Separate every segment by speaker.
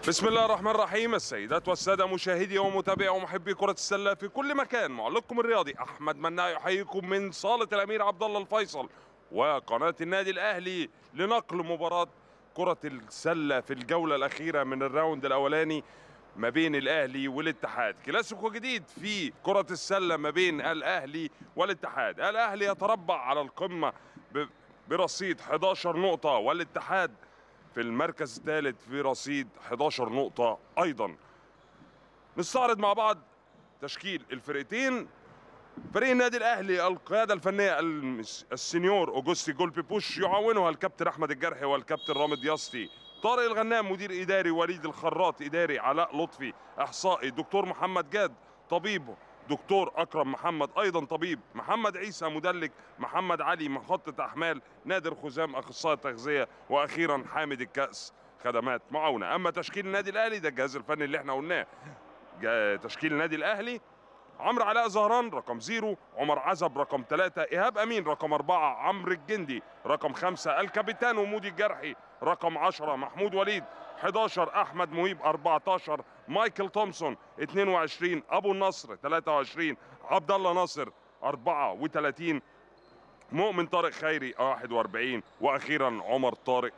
Speaker 1: بسم الله الرحمن الرحيم السيدات والسادة مشاهدي ومتابعي ومحبي كرة السلة في كل مكان معلقكم الرياضي أحمد مناع يحييكم من صالة الأمير عبد الله الفيصل وقناة النادي الأهلي لنقل مباراة كرة السلة في الجولة الأخيرة من الراوند الأولاني ما بين الأهلي والاتحاد كلاسيكو جديد في كرة السلة ما بين الأهلي والاتحاد الأهلي يتربع على القمة ب- برصيد 11 نقطة والاتحاد في المركز الثالث في رصيد 11 نقطة أيضا نستعرض مع بعض تشكيل الفرقتين فريق النادي الأهلي القيادة الفنية المس- السنيور أوجوستي جولبي بوش يعاونها الكابتن أحمد الجرحي والكابتن رامد ياسطي طارق الغنام مدير إداري وليد الخراط إداري علاء لطفي إحصائي دكتور محمد جاد طبيب دكتور أكرم محمد أيضا طبيب محمد عيسى مدلك محمد علي مخطط أحمال نادر خزام أخصائي تغذية وأخيرا حامد الكأس خدمات معاونة أما تشكيل النادي الأهلي ده الجهاز الفني اللي احنا قلناه جا- تشكيل النادي الأهلي عمرو علاء زهران رقم زيرو عمر عزب رقم ثلاثة إيهاب أمين رقم أربعة عمرو الجندي رقم خمسة الكابيتان ومودي الجرحي رقم عشرة محمود وليد 11 أحمد مهيب 14 مايكل تومسون 22 أبو النصر 23 عبد الله ناصر 34 مؤمن طارق خيري 41 وأخيرا عمر طارق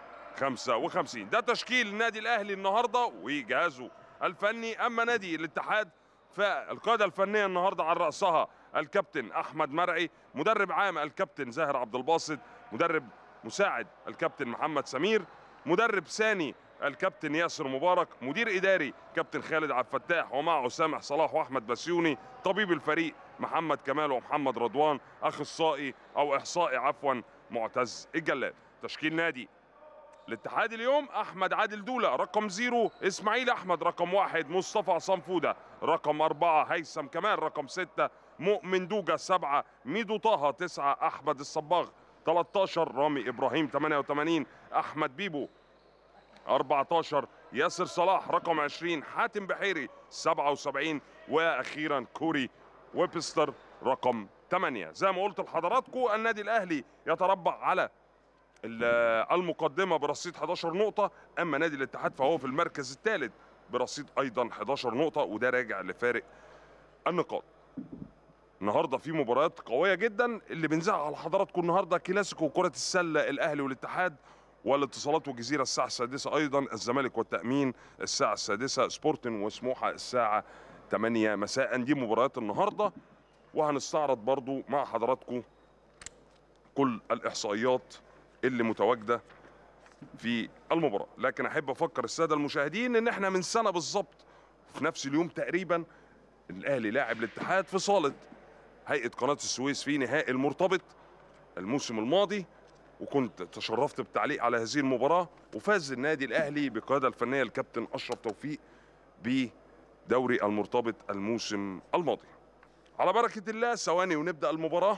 Speaker 1: 55 ده تشكيل النادي الاهلي النهارده وجهازه الفني اما نادي الاتحاد فالقاده الفنيه النهارده على راسها الكابتن احمد مرعي مدرب عام الكابتن زاهر عبد الباسط مدرب مساعد الكابتن محمد سمير مدرب ثاني الكابتن ياسر مبارك مدير اداري كابتن خالد عبد الفتاح ومعه سامح صلاح واحمد بسيوني طبيب الفريق محمد كمال ومحمد رضوان اخصائي او احصائي عفوا معتز الجلاد تشكيل نادي الاتحاد اليوم احمد عادل دوله رقم زيرو اسماعيل احمد رقم واحد مصطفى عصام فوده رقم اربعه هيثم كمال رقم سته مؤمن دوجا سبعه ميدو طه تسعه احمد الصباغ 13 رامي ابراهيم 88 احمد بيبو 14 ياسر صلاح رقم 20 حاتم بحيري 77 واخيرا كوري ويبستر رقم 8 زي ما قلت لحضراتكم النادي الاهلي يتربع على ال- المقدمه برصيد 11 نقطه اما نادي الاتحاد فهو في المركز الثالث برصيد ايضا 11 نقطه وده راجع لفارق النقاط النهارده في مباريات قويه جدا اللي بنذاعها على حضراتكم النهارده كلاسيكو كره السله الاهلي والاتحاد والاتصالات والجزيره الساعه السادسه ايضا الزمالك والتامين الساعه السادسه سبورتن وسموحه الساعه 8 مساء دي مباريات النهارده وهنستعرض برضو مع حضراتكم كل الاحصائيات اللي متواجده في المباراه لكن احب افكر الساده المشاهدين ان احنا من سنه بالظبط في نفس اليوم تقريبا الاهلي لاعب الاتحاد في صاله هيئه قناه السويس في نهائي المرتبط الموسم الماضي وكنت تشرفت بالتعليق على هذه المباراه وفاز النادي الاهلي بقياده الفنيه الكابتن اشرف توفيق بدوري المرتبط الموسم الماضي على بركه الله ثواني ونبدا المباراه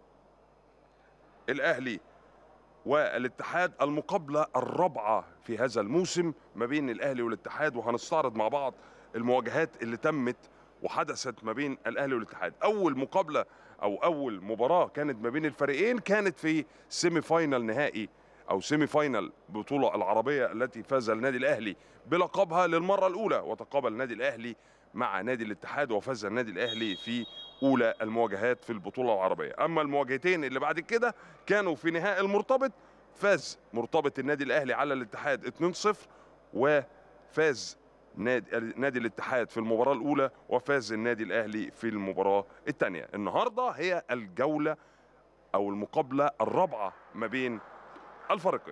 Speaker 1: الاهلي والاتحاد المقابله الرابعه في هذا الموسم ما بين الاهلي والاتحاد وهنستعرض مع بعض المواجهات اللي تمت وحدثت ما بين الاهلي والاتحاد اول مقابله او اول مباراه كانت ما بين الفريقين كانت في سيمي فاينال نهائي او سيمي فاينال بطوله العربيه التي فاز النادي الاهلي بلقبها للمره الاولى وتقابل النادي الاهلي مع نادي الاتحاد وفاز النادي الاهلي في اولى المواجهات في البطوله العربيه اما المواجهتين اللي بعد كده كانوا في نهائي المرتبط فاز مرتبط النادي الاهلي على الاتحاد 2-0 وفاز نادي, نادي الاتحاد في المباراه الاولى وفاز النادي الاهلي في المباراه الثانيه النهارده هي الجوله او المقابله الرابعه ما بين الفريقين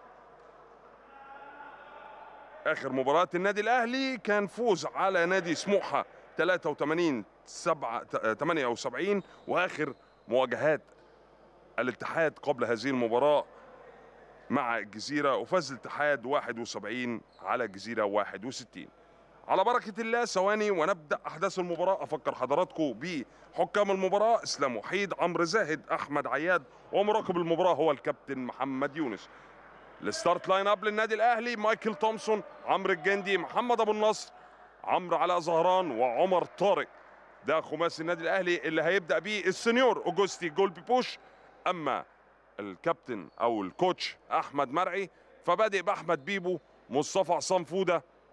Speaker 1: اخر مباراه النادي الاهلي كان فوز على نادي سموحه 83 7 78 واخر مواجهات الاتحاد قبل هذه المباراه مع الجزيره وفاز الاتحاد 71 على الجزيره 61 على بركه الله ثواني ونبدا احداث المباراه افكر حضراتكم بحكام المباراه اسلام وحيد عمرو زاهد احمد عياد ومراقب المباراه هو الكابتن محمد يونس الستارت لاين اب للنادي الاهلي مايكل تومسون عمرو الجندي محمد ابو النصر عمرو علاء زهران وعمر طارق ده خماسي النادي الاهلي اللي هيبدا بيه السنيور اوجوستي جولبي بوش اما الكابتن او الكوتش احمد مرعي فبادئ باحمد بيبو مصطفى عصام فوده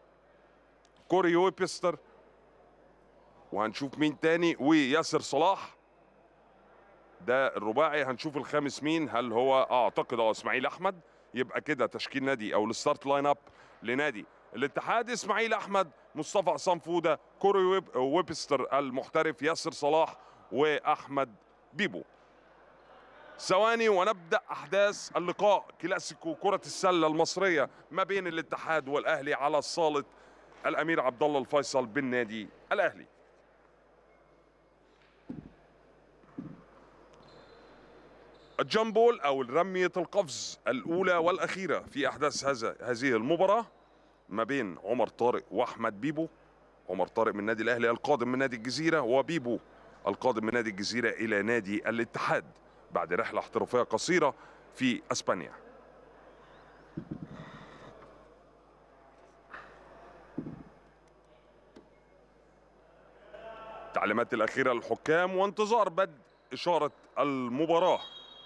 Speaker 1: كوري ويبستر وهنشوف مين تاني وياسر صلاح ده الرباعي هنشوف الخامس مين هل هو اعتقد هو اسماعيل احمد يبقى كده تشكيل نادي او الستارت لاين اب لنادي الاتحاد اسماعيل احمد مصطفى عصام فوده كوري ويب ويبستر المحترف ياسر صلاح واحمد بيبو ثواني ونبدا احداث اللقاء كلاسيكو كره السله المصريه ما بين الاتحاد والاهلي على صاله الامير عبد الله الفيصل بالنادي الاهلي الجامبول او رميه القفز الاولى والاخيره في احداث هذا هذه المباراه ما بين عمر طارق واحمد بيبو عمر طارق من نادي الاهلي القادم من نادي الجزيره وبيبو القادم من نادي الجزيره الى نادي الاتحاد بعد رحله احترافيه قصيره في اسبانيا التعليمات الاخيره للحكام وانتظار بدء اشاره المباراه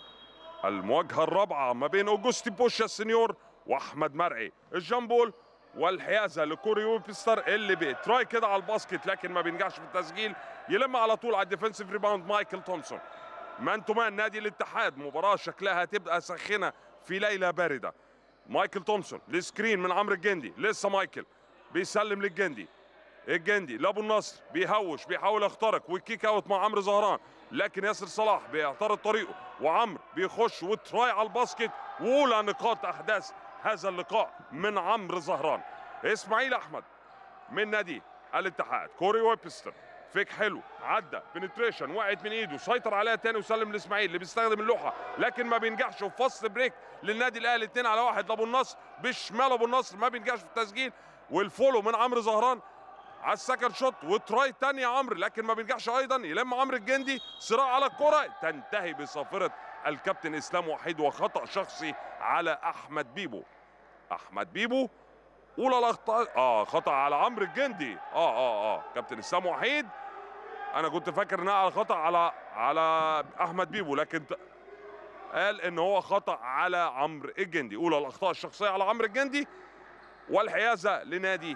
Speaker 1: المواجهه الرابعه ما بين اوجوستي بوشا السنيور واحمد مرعي الجامبول والحيازه لكوري ويبستر اللي بيتراي كده على الباسكت لكن ما بينجحش في التسجيل يلم على طول على الديفنسيف ريباوند مايكل تومسون مان تو مان نادي الاتحاد مباراه شكلها هتبقى ساخنه في ليله بارده مايكل تومسون لسكرين من عمرو الجندي لسه مايكل بيسلم للجندي الجندي لابو النصر بيهوش بيحاول يخترق والكيك اوت مع عمرو زهران لكن ياسر صلاح بيعترض طريقه وعمرو بيخش وتراي على الباسكت واولى نقاط احداث هذا اللقاء من عمرو زهران اسماعيل احمد من نادي الاتحاد كوري ويبستر فيك حلو عدى بنتريشن وقعت من ايده سيطر عليها تاني وسلم لاسماعيل اللي بيستخدم اللوحه لكن ما بينجحش وفي فاست بريك للنادي الاهلي 2 على واحد لابو النصر بشمال ابو النصر ما بينجحش في التسجيل والفولو من عمرو زهران على السكند شوت وتراي تاني يا عمرو لكن ما بينجحش ايضا يلم عمرو الجندي صراع على الكره تنتهي بصافره الكابتن اسلام وحيد وخطا شخصي على احمد بيبو احمد بيبو اولى الاخطاء اه خطا على عمرو الجندي اه اه اه كابتن اسلام وحيد انا كنت فاكر انها على خطا على على احمد بيبو لكن ت- قال ان هو خطا على عمرو الجندي اولى الاخطاء الشخصيه على عمرو الجندي والحيازه لنادي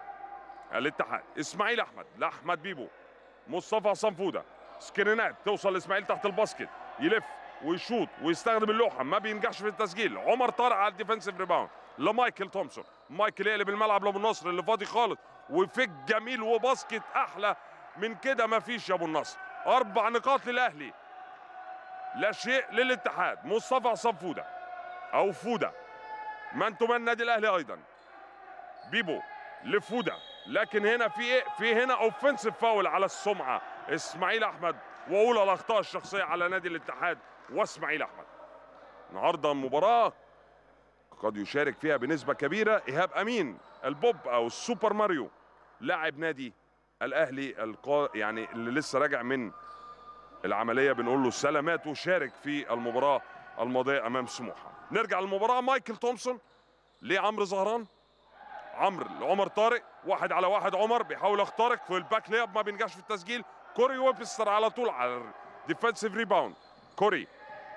Speaker 1: الاتحاد اسماعيل احمد لاحمد بيبو مصطفى عصام فوده سكرينات توصل لاسماعيل تحت الباسكت يلف ويشوط ويستخدم اللوحه ما بينجحش في التسجيل عمر طارق على الديفنسيف ريباوند لمايكل تومسون مايكل يقلب الملعب لابو النصر اللي فاضي خالص وفيك جميل وباسكت احلى من كده ما فيش يا ابو النصر اربع نقاط للاهلي لا شيء للاتحاد مصطفى عصام فوده او فوده من تمان النادي الاهلي ايضا بيبو لفوده لكن هنا في ايه في هنا اوفنسيف فاول على السمعه اسماعيل احمد واولى الاخطاء الشخصيه على نادي الاتحاد واسماعيل احمد النهارده المباراه قد يشارك فيها بنسبه كبيره ايهاب امين البوب او السوبر ماريو لاعب نادي الاهلي القا... يعني اللي لسه راجع من العمليه بنقول له سلامات وشارك في المباراه الماضيه امام سموحه نرجع للمباراه مايكل تومسون لعمرو زهران عمرو لعمر طارق واحد على واحد عمر بيحاول يخترق في الباك لياب ما بينجحش في التسجيل كوري ويبستر على طول على الديفensive ريباوند كوري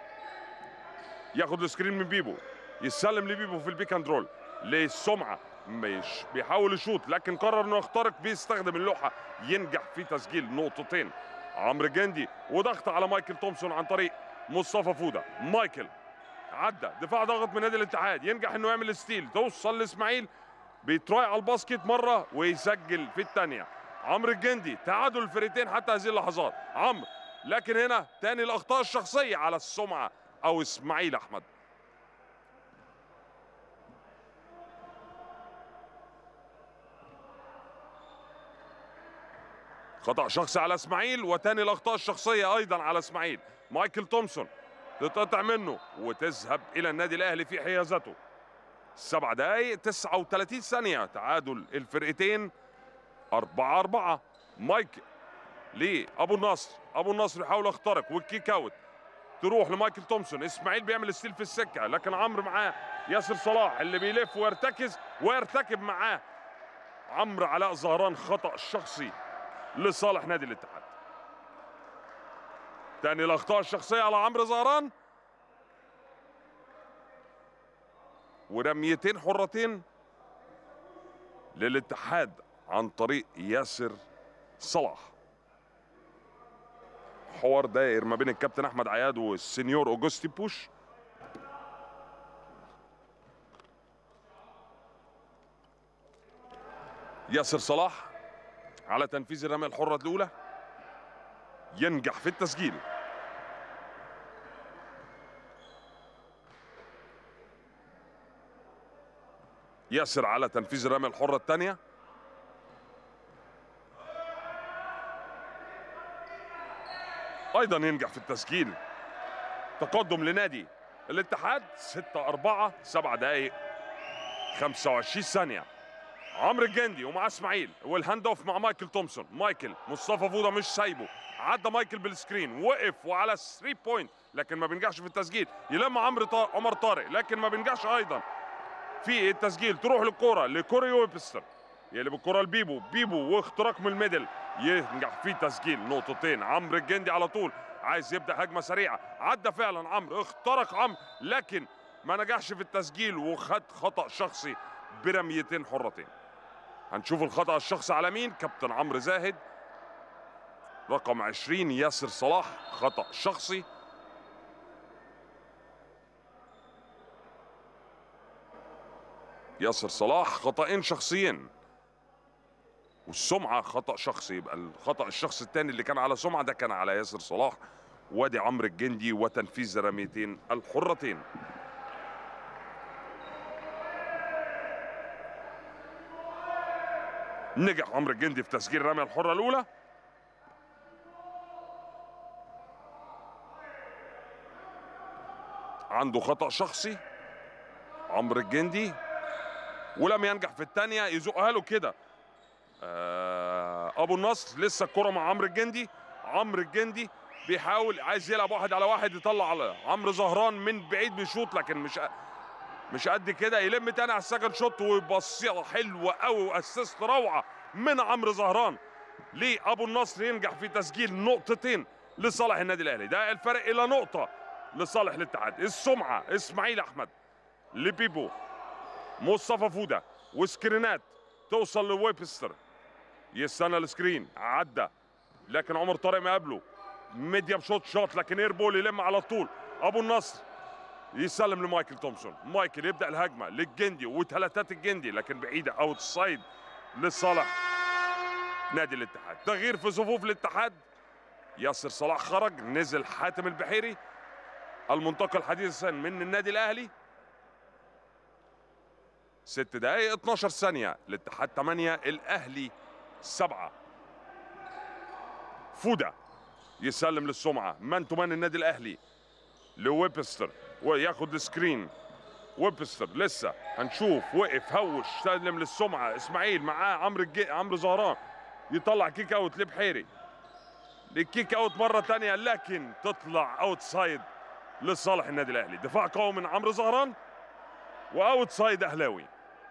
Speaker 1: ياخد السكرين من بيبو يسلم لبيبو في البيك اند رول للسمعه مش بيحاول يشوط لكن قرر انه يخترق بيستخدم اللوحه ينجح في تسجيل نقطتين عمرو جندي وضغط على مايكل تومسون عن طريق مصطفى فوده مايكل عدى دفاع ضغط من نادي الاتحاد ينجح انه يعمل ستيل توصل لاسماعيل بيتراي على الباسكت مره ويسجل في الثانيه عمرو الجندي تعادل الفريقين حتى هذه اللحظات عمرو لكن هنا تاني الاخطاء الشخصيه على السمعه او اسماعيل احمد خطا شخصي على اسماعيل وتاني الاخطاء الشخصيه ايضا على اسماعيل مايكل تومسون تتقطع منه وتذهب الى النادي الاهلي في حيازته سبع دقايق 39 ثانية تعادل الفرقتين أربعة أربعة مايك لأبو النصر أبو النصر يحاول يخترق والكيك أوت تروح لمايكل تومسون إسماعيل بيعمل ستيل في السكة لكن عمرو معاه ياسر صلاح اللي بيلف ويرتكز ويرتكب معاه عمرو علاء زهران خطأ شخصي لصالح نادي الاتحاد تاني الأخطاء الشخصية على عمرو زهران ورميتين حرتين للاتحاد عن طريق ياسر صلاح حوار داير ما بين الكابتن احمد عياد والسنيور اوجوستي بوش ياسر صلاح على تنفيذ الرمية الحرة الأولى ينجح في التسجيل ياسر على تنفيذ الرمية الحرة الثانية أيضا ينجح في التسجيل تقدم لنادي الاتحاد 6 4 7 دقائق 25 ثانية عمرو الجندي ومعاه اسماعيل والهاند اوف مع مايكل تومسون مايكل مصطفى فوضى مش سايبه عدى مايكل بالسكرين وقف وعلى 3 بوينت لكن ما بينجحش في التسجيل يلم عمرو طارق عمر طارق لكن ما بينجحش ايضا في التسجيل تروح للكرة لكوري ويبستر يقلب الكرة لبيبو بيبو واختراق من الميدل ينجح في تسجيل نقطتين عمرو الجندي على طول عايز يبدا هجمه سريعه عدى فعلا عمرو اخترق عمرو لكن ما نجحش في التسجيل وخد خطا شخصي برميتين حرتين هنشوف الخطا الشخصي على مين كابتن عمرو زاهد رقم 20 ياسر صلاح خطا شخصي ياسر صلاح خطأين شخصيين والسمعة خطأ شخصي يبقى الخطأ الشخصي الثاني اللي كان على سمعة ده كان على ياسر صلاح وادي عمرو الجندي وتنفيذ الرميتين الحرتين نجح عمرو الجندي في تسجيل الرمية الحرة الأولى عنده خطأ شخصي عمرو الجندي ولم ينجح في الثانية يزقها له كده آه أبو النصر لسه الكرة مع عمرو الجندي عمرو الجندي بيحاول عايز يلعب واحد على واحد يطلع على عمرو زهران من بعيد بيشوط لكن مش مش قد كده يلم تاني على السكند شوت ويبصيها حلوه قوي واسيست روعه من عمرو زهران ليه ابو النصر ينجح في تسجيل نقطتين لصالح النادي الاهلي ده الفرق الى نقطه لصالح الاتحاد السمعه اسماعيل احمد لبيبو مصطفى فوده وسكرينات توصل لويبستر يستنى السكرين عدى لكن عمر طارق ما قبله ميديم شوت شوت لكن ايربول يلم على طول ابو النصر يسلم لمايكل تومسون مايكل يبدا الهجمه للجندي وثلاثات الجندي لكن بعيده اوت سايد لصالح نادي الاتحاد تغيير في صفوف الاتحاد ياسر صلاح خرج نزل حاتم البحيري المنتقل حديثا من النادي الاهلي ست دقائق 12 ثانية الاتحاد 8 الأهلي 7 فودا يسلم للسمعة مان تو مان النادي الأهلي لويبستر وياخد السكرين ويبستر لسه هنشوف وقف هوش سلم للسمعة إسماعيل معاه عمرو الجي... عمرو زهران يطلع كيك اوت لبحيري الكيك اوت مرة تانية لكن تطلع اوت سايد لصالح النادي الأهلي دفاع قوي من عمرو زهران واوت سايد اهلاوي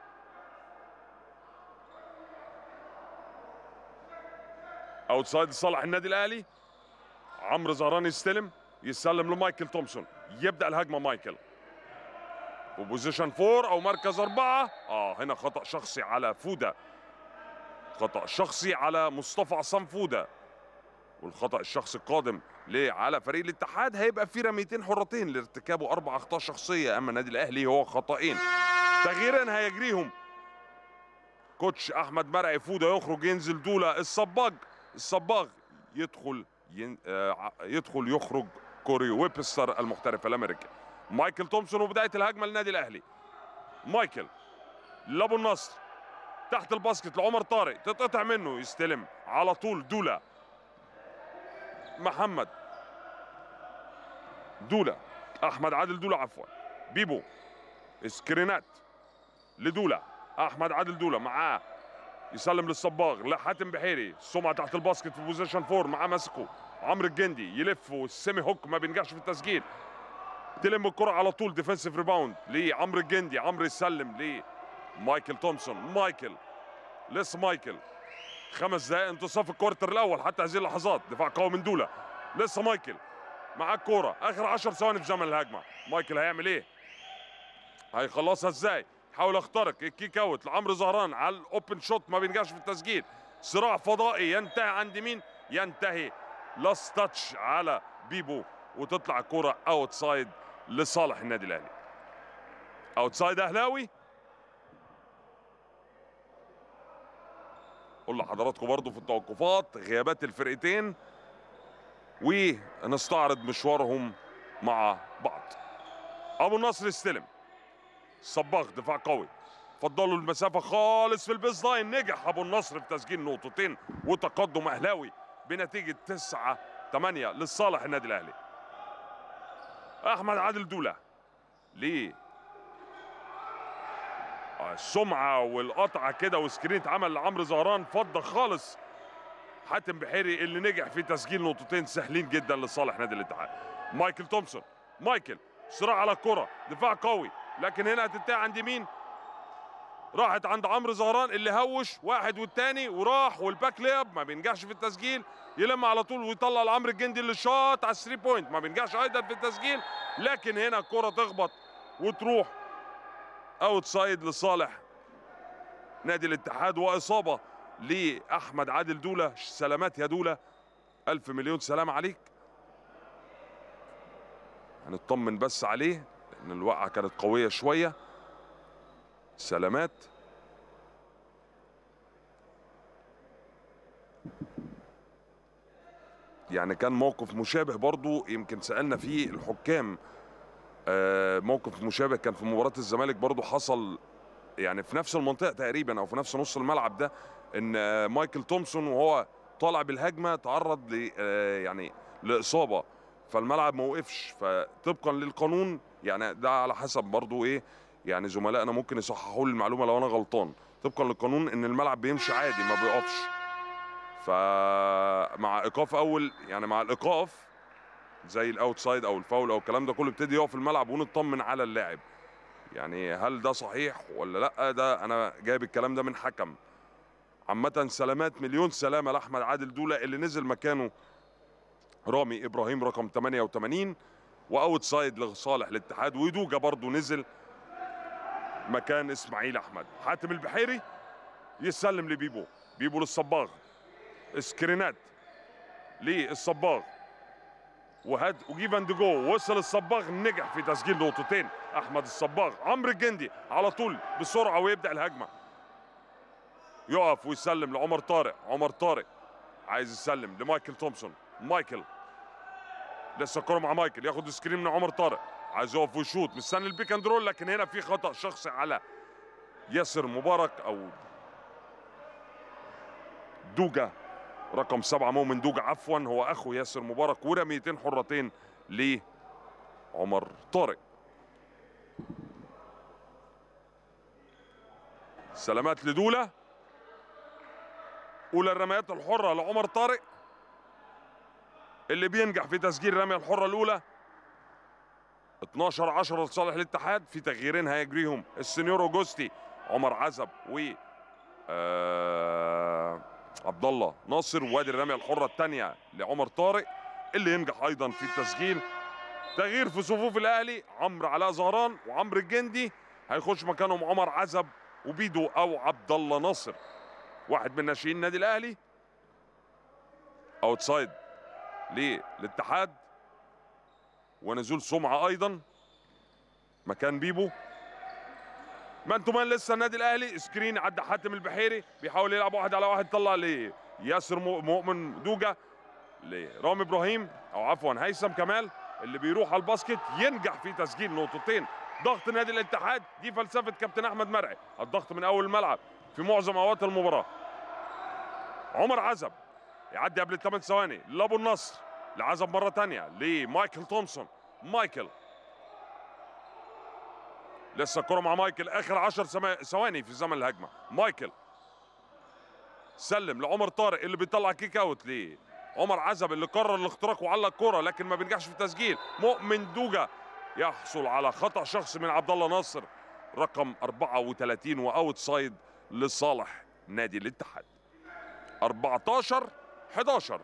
Speaker 1: اوت سايد لصالح النادي الاهلي عمرو زهران يستلم يسلم لمايكل تومسون يبدا الهجمه مايكل وبوزيشن فور او مركز اربعه اه هنا خطا شخصي على فودا خطا شخصي على مصطفى عصام فودا والخطا الشخصي القادم ليه على فريق الاتحاد هيبقى في رميتين حرتين لارتكابه اربع اخطاء شخصيه اما النادي الاهلي هو خطأين تغييرا هيجريهم كوتش احمد مرعي فوده يخرج ينزل دولا الصباج الصباغ يدخل ين... آه يدخل يخرج كوري ويبستر المحترف الامريكي مايكل تومسون وبدايه الهجمه للنادي الاهلي مايكل لابو النصر تحت الباسكت لعمر طارق تتقطع منه يستلم على طول دولا محمد دولا احمد عادل دولا عفوا بيبو سكرينات لدولا احمد عادل دولا معاه يسلم للصباغ لحاتم بحيري السمعه تحت الباسكت في بوزيشن فور معاه ماسكه عمرو الجندي يلف والسيمي هوك ما بينجحش في التسجيل تلم الكره على طول ديفensive ريباوند لعمرو الجندي عمرو يسلم لمايكل تومسون مايكل لسه مايكل خمس دقائق انتصاف الكوارتر الاول حتى هذه اللحظات دفاع قوي من دولا لسه مايكل معاه الكوره اخر 10 ثواني في زمن الهجمه مايكل هيعمل ايه هيخلصها ازاي حاول يخترق الكيك اوت لعمرو زهران على الاوبن شوت ما بينجحش في التسجيل صراع فضائي ينتهي عند مين ينتهي لاست تاتش على بيبو وتطلع الكرة اوت سايد لصالح النادي الاهلي اوت سايد اهلاوي قول لحضراتكم برضو في التوقفات غيابات الفرقتين ونستعرض مشوارهم مع بعض ابو النصر استلم صباغ دفاع قوي فضلوا المسافة خالص في البيز لاين نجح ابو النصر في تسجيل نقطتين وتقدم اهلاوي بنتيجة 9 8 لصالح النادي الاهلي احمد عادل دولة ليه آه، السمعة والقطعة كده وسكرين اتعمل لعمرو زهران فضة خالص حاتم بحيري اللي نجح في تسجيل نقطتين سهلين جدا لصالح نادي الاتحاد مايكل تومسون مايكل صراع على الكرة دفاع قوي لكن هنا هتنتهي عند مين راحت عند عمرو زهران اللي هوش واحد والتاني وراح والباك لياب ما بينجحش في التسجيل يلم على طول ويطلع لعمرو الجندي اللي شاط على الثري بوينت ما بينجحش ايضا في التسجيل لكن هنا الكرة تخبط وتروح اوت سايد لصالح نادي الاتحاد واصابه لاحمد عادل دوله سلامات يا دوله الف مليون سلام عليك هنطمن بس عليه لان الوقعه كانت قويه شويه سلامات يعني كان موقف مشابه برضو يمكن سألنا فيه الحكام آه، موقف مشابه كان في مباراة الزمالك برضو حصل يعني في نفس المنطقة تقريبا أو في نفس نص الملعب ده إن آه، مايكل تومسون وهو طالع بالهجمة تعرض ل آه، يعني لإصابة فالملعب ما وقفش فطبقا للقانون يعني ده على حسب برضو إيه يعني زملائنا ممكن يصححوا لي المعلومة لو أنا غلطان طبقا للقانون إن الملعب بيمشي عادي ما بيقفش فمع ايقاف اول يعني مع الايقاف زي الاوتسايد او الفاول او الكلام ده كله ابتدي يقف الملعب ونطمن على اللاعب يعني هل ده صحيح ولا لا ده انا جايب الكلام ده من حكم عامة سلامات مليون سلامة لأحمد عادل دولة اللي نزل مكانه رامي إبراهيم رقم 88 وأوت سايد لصالح الاتحاد ودوجة برضه نزل مكان إسماعيل أحمد حاتم البحيري يسلم لبيبو بيبو للصباغ سكرينات للصباغ وهاد وجيف اند جو وصل الصباغ نجح في تسجيل نقطتين احمد الصباغ عمرو الجندي على طول بسرعه ويبدا الهجمه يقف ويسلم لعمر طارق عمر طارق عايز يسلم لمايكل تومسون مايكل لسه الكره مع مايكل ياخد سكرين من عمر طارق عايز يقف ويشوط مستني البيك اند رول لكن هنا في خطا شخصي على ياسر مبارك او دوجا رقم سبعة مؤمن دوجا عفوا هو اخو ياسر مبارك ورميتين حرتين لعمر طارق سلامات لدولة أولى الرميات الحرة لعمر طارق اللي بينجح في تسجيل الرمية الحرة الأولى 12 10 لصالح الاتحاد في تغييرين هيجريهم السنيور اوجوستي عمر عزب و آه عبد الله ناصر وادي الرميه الحره الثانيه لعمر طارق اللي ينجح ايضا في التسجيل تغيير في صفوف الاهلي عمرو علاء زهران وعمرو الجندي هيخش مكانهم عمر عزب وبيدو او عبد الله ناصر واحد من ناشئين النادي الاهلي اوتسايد للاتحاد ونزول سمعه ايضا مكان بيبو مان تو مان لسه النادي الاهلي سكرين عدى حاتم البحيري بيحاول يلعب واحد على واحد طلع لياسر مو- مؤمن دوجا لرامي ابراهيم او عفوا هيثم كمال اللي بيروح على الباسكت ينجح في تسجيل نقطتين ضغط نادي الاتحاد دي فلسفه كابتن احمد مرعي الضغط من اول الملعب في معظم اوقات المباراه عمر عزب يعدي قبل الثمان ثواني لابو النصر لعزب مره ثانيه لمايكل تومسون مايكل لسه الكرة مع مايكل اخر 10 سما- ثواني في زمن الهجمة مايكل سلم لعمر طارق اللي بيطلع كيك اوت ليه عمر عزب اللي قرر الاختراق وعلق الكرة لكن ما بينجحش في التسجيل مؤمن دوجا يحصل على خطأ شخصي من عبد الله ناصر رقم 34 واوت سايد لصالح نادي الاتحاد 14 11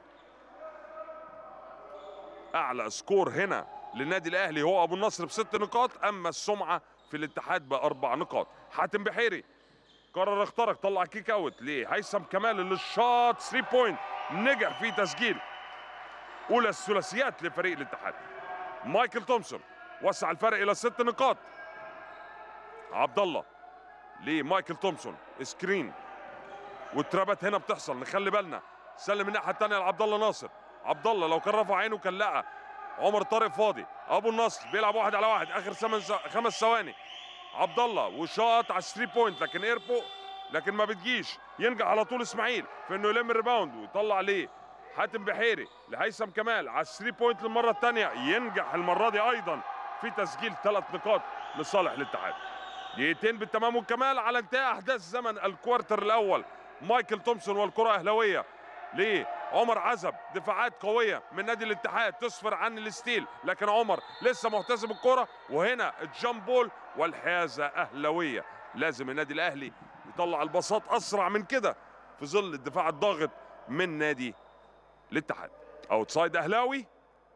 Speaker 1: اعلى سكور هنا للنادي الاهلي هو ابو النصر بست نقاط اما السمعه في الاتحاد باربع نقاط حاتم بحيري قرر اخترق طلع كيك اوت لهيثم كمال اللي الشاط 3 بوينت نجح في تسجيل اولى الثلاثيات لفريق الاتحاد مايكل تومسون وسع الفرق الى ست نقاط عبد الله لمايكل تومسون سكرين والترابات هنا بتحصل نخلي بالنا سلم الناحيه الثانيه لعبد الله ناصر عبد الله لو كان رفع عينه كان لقى عمر طارق فاضي ابو النصر بيلعب واحد على واحد اخر ثمان خمس ثواني عبد الله وشاط على 3 بوينت لكن ايربو لكن ما بتجيش ينجح على طول اسماعيل في انه يلم الريباوند ويطلع ليه حاتم بحيري لهيثم كمال على 3 بوينت للمره الثانيه ينجح المره دي ايضا في تسجيل ثلاث نقاط لصالح الاتحاد دقيقتين بالتمام والكمال على انتهاء احداث زمن الكوارتر الاول مايكل تومسون والكره اهلاويه ليه عمر عزب دفاعات قويه من نادي الاتحاد تسفر عن الستيل لكن عمر لسه محتسب الكره وهنا الجامب بول والحيازه اهلاويه لازم النادي الاهلي يطلع البساط اسرع من كده في ظل الدفاع الضاغط من نادي الاتحاد اوتسايد اهلاوي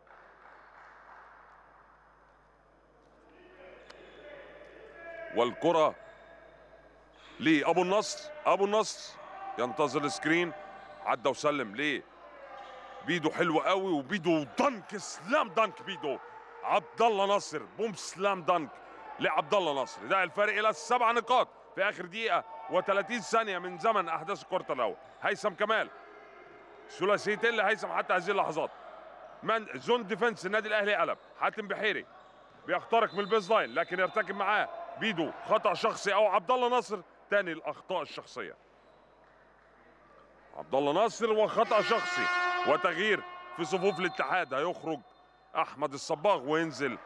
Speaker 1: والكره لابو النصر ابو النصر ينتظر السكرين عدى وسلم ليه بيدو حلو قوي وبيدو دنك سلام دنك بيدو عبد الله ناصر بوم سلام دنك لعبد الله ناصر ده الفرق الى السبع نقاط في اخر دقيقه و30 ثانيه من زمن احداث الكورت الاول هيثم كمال ثلاثيتين لهيثم حتى هذه اللحظات من زون ديفنس النادي الاهلي قلب حاتم بحيري بيخترق من البيز لاين لكن يرتكب معاه بيدو خطا شخصي او عبد الله ناصر تاني الاخطاء الشخصيه عبد الله ناصر وخطا شخصي وتغيير في صفوف الاتحاد هيخرج احمد الصباغ وينزل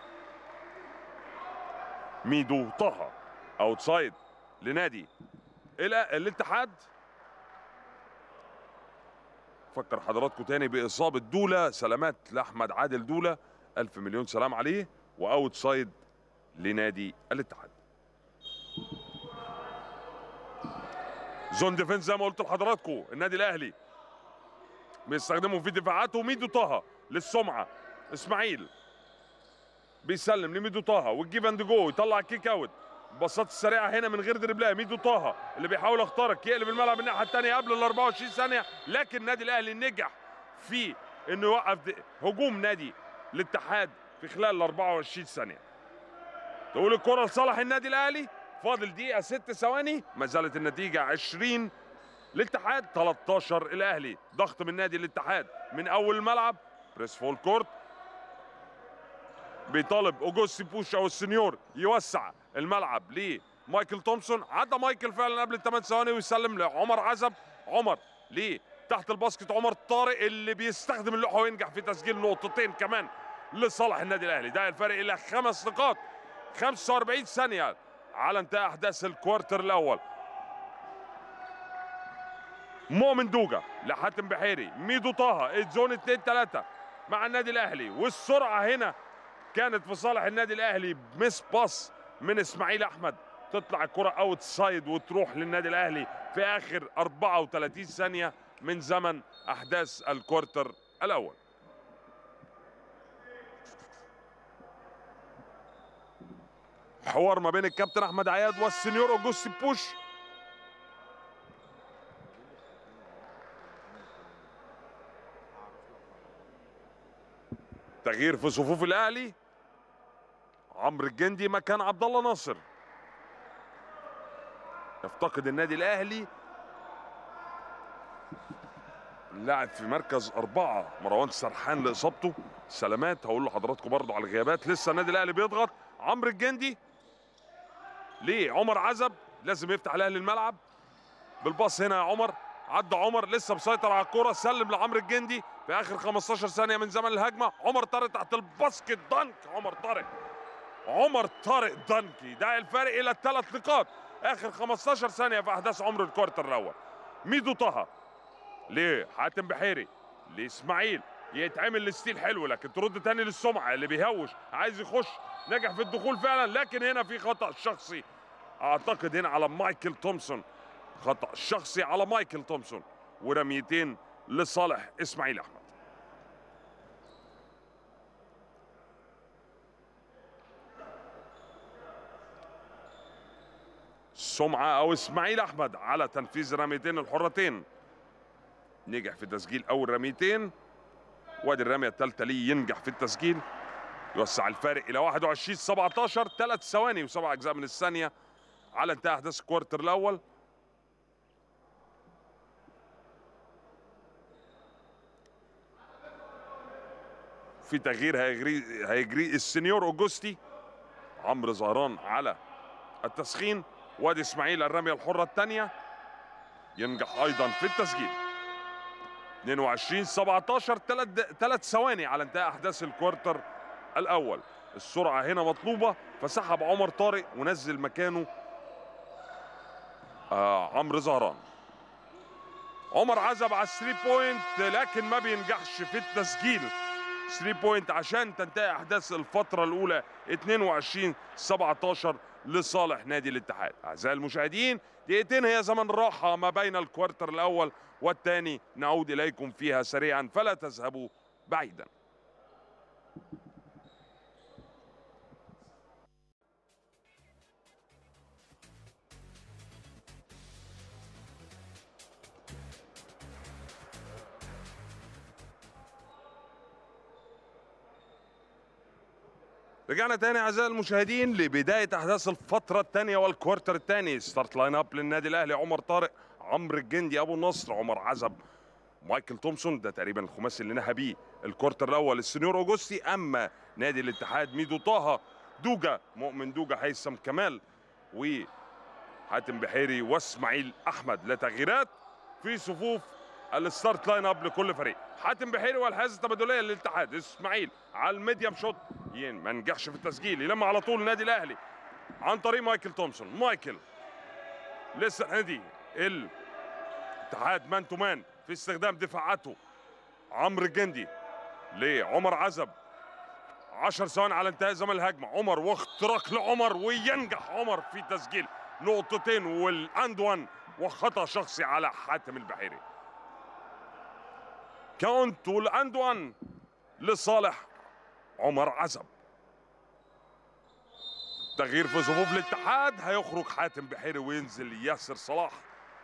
Speaker 1: ميدو طه اوتسايد لنادي الى الاتحاد فكر حضراتكم تاني باصابه دوله سلامات لاحمد عادل دوله الف مليون سلام عليه واوت سايد لنادي الاتحاد زون ديفنس زي ما قلت لحضراتكم النادي الاهلي بيستخدموا في دفاعاته ميدو طه للسمعه اسماعيل بيسلم لميدو طه والجيف اند جو يطلع كيك اوت الباصات السريعه هنا من غير دربلاء ميدو طه اللي بيحاول يخترق يقلب الملعب الناحيه الثانيه قبل ال 24 ثانيه لكن النادي الاهلي نجح في انه يوقف هجوم نادي الاتحاد في خلال ال 24 ثانيه تقول الكره لصالح النادي الاهلي فاضل دقيقه ست ثواني ما زالت النتيجه 20 الاتحاد 13 الاهلي ضغط من نادي الاتحاد من اول الملعب بريس فول كورت بيطالب اوجوستي بوش او السنيور يوسع الملعب لمايكل تومسون عدى مايكل فعلا قبل الثمان ثواني ويسلم لعمر عزب عمر ليه تحت الباسكت عمر طارق اللي بيستخدم اللوحه وينجح في تسجيل نقطتين كمان لصالح النادي الاهلي ده الفرق الى خمس نقاط 45 ثانيه على انتهاء احداث الكوارتر الاول مؤمن دوجا لحاتم بحيري ميدو طه زون 2 3 مع النادي الاهلي والسرعه هنا كانت في صالح النادي الاهلي مس باس من اسماعيل احمد تطلع الكره اوت سايد وتروح للنادي الاهلي في اخر 34 ثانيه من زمن احداث الكوارتر الاول حوار ما بين الكابتن احمد عياد والسنيور اوجوستي بوش تغيير في صفوف الاهلي عمرو الجندي مكان عبد الله ناصر يفتقد النادي الاهلي لاعب في مركز أربعة مروان سرحان لإصابته سلامات هقول لحضراتكم برضو على الغيابات لسه النادي الأهلي بيضغط عمرو الجندي ليه عمر عزب لازم يفتح الأهلي الملعب بالباص هنا يا عمر عدى عمر لسه مسيطر على الكرة سلم لعمرو الجندي في آخر 15 ثانية من زمن الهجمة عمر طارق تحت الباسكت دنك عمر طارق عمر طارق دنكي ده الفارق إلى ثلاث نقاط آخر 15 ثانية في أحداث عمر الكوارتر الأول ميدو طه ليه حاتم بحيري لاسماعيل يتعمل الستيل حلو لكن ترد تاني للسمعه اللي بيهوش عايز يخش نجح في الدخول فعلا لكن هنا في خطا شخصي اعتقد هنا على مايكل تومسون خطا شخصي على مايكل تومسون ورميتين لصالح اسماعيل احمد سمعه او اسماعيل احمد على تنفيذ الرميتين الحرتين نجح في تسجيل اول رميتين وادي الرميه الثالثه ليه ينجح في التسجيل يوسع الفارق الى 21 17 ثلاث ثواني وسبع اجزاء من الثانيه على انتهاء احداث الكوارتر الاول في تغيير هيجري هيجري السنيور اوجوستي عمرو زهران على التسخين وادي اسماعيل الرميه الحره الثانيه ينجح ايضا في التسجيل 22 17 ثلاث ثلاث ثواني على انتهاء احداث الكوارتر الاول السرعه هنا مطلوبه فسحب عمر طارق ونزل مكانه آه عمرو زهران عمر عزب على 3 بوينت لكن ما بينجحش في التسجيل 3 بوينت عشان تنتهي احداث الفتره الاولى 22 17 لصالح نادي الاتحاد اعزائي المشاهدين دقيقتين هي زمن راحه ما بين الكوارتر الاول والثاني نعود اليكم فيها سريعا فلا تذهبوا بعيدا رجعنا تاني اعزائي المشاهدين لبدايه احداث الفتره الثانيه والكوارتر الثاني ستارت لاين اب للنادي الاهلي عمر طارق عمرو الجندي ابو النصر عمر عزب مايكل تومسون ده تقريبا الخماسي اللي نهى بيه الكوارتر الاول السنيور اوجوستي اما نادي الاتحاد ميدو طه دوجا مؤمن دوجا هيثم كمال وحاتم بحيري واسماعيل احمد لا تغييرات في صفوف الستارت لاين اب لكل فريق حاتم بحيري والحيازه التبادليه للاتحاد اسماعيل على الميديم شوت ما نجحش في التسجيل يلم على طول النادي الاهلي عن طريق مايكل تومسون مايكل لسه نادي الاتحاد مان تو مان في استخدام دفاعاته عمرو الجندي لعمر عزب 10 ثواني على انتهاء زمن الهجمه عمر واختراق لعمر وينجح عمر في تسجيل نقطتين والاند وان وخطا شخصي على حاتم البحيري كاونت والاند وان لصالح عمر عزب تغيير في صفوف الاتحاد هيخرج حاتم بحيري وينزل ياسر صلاح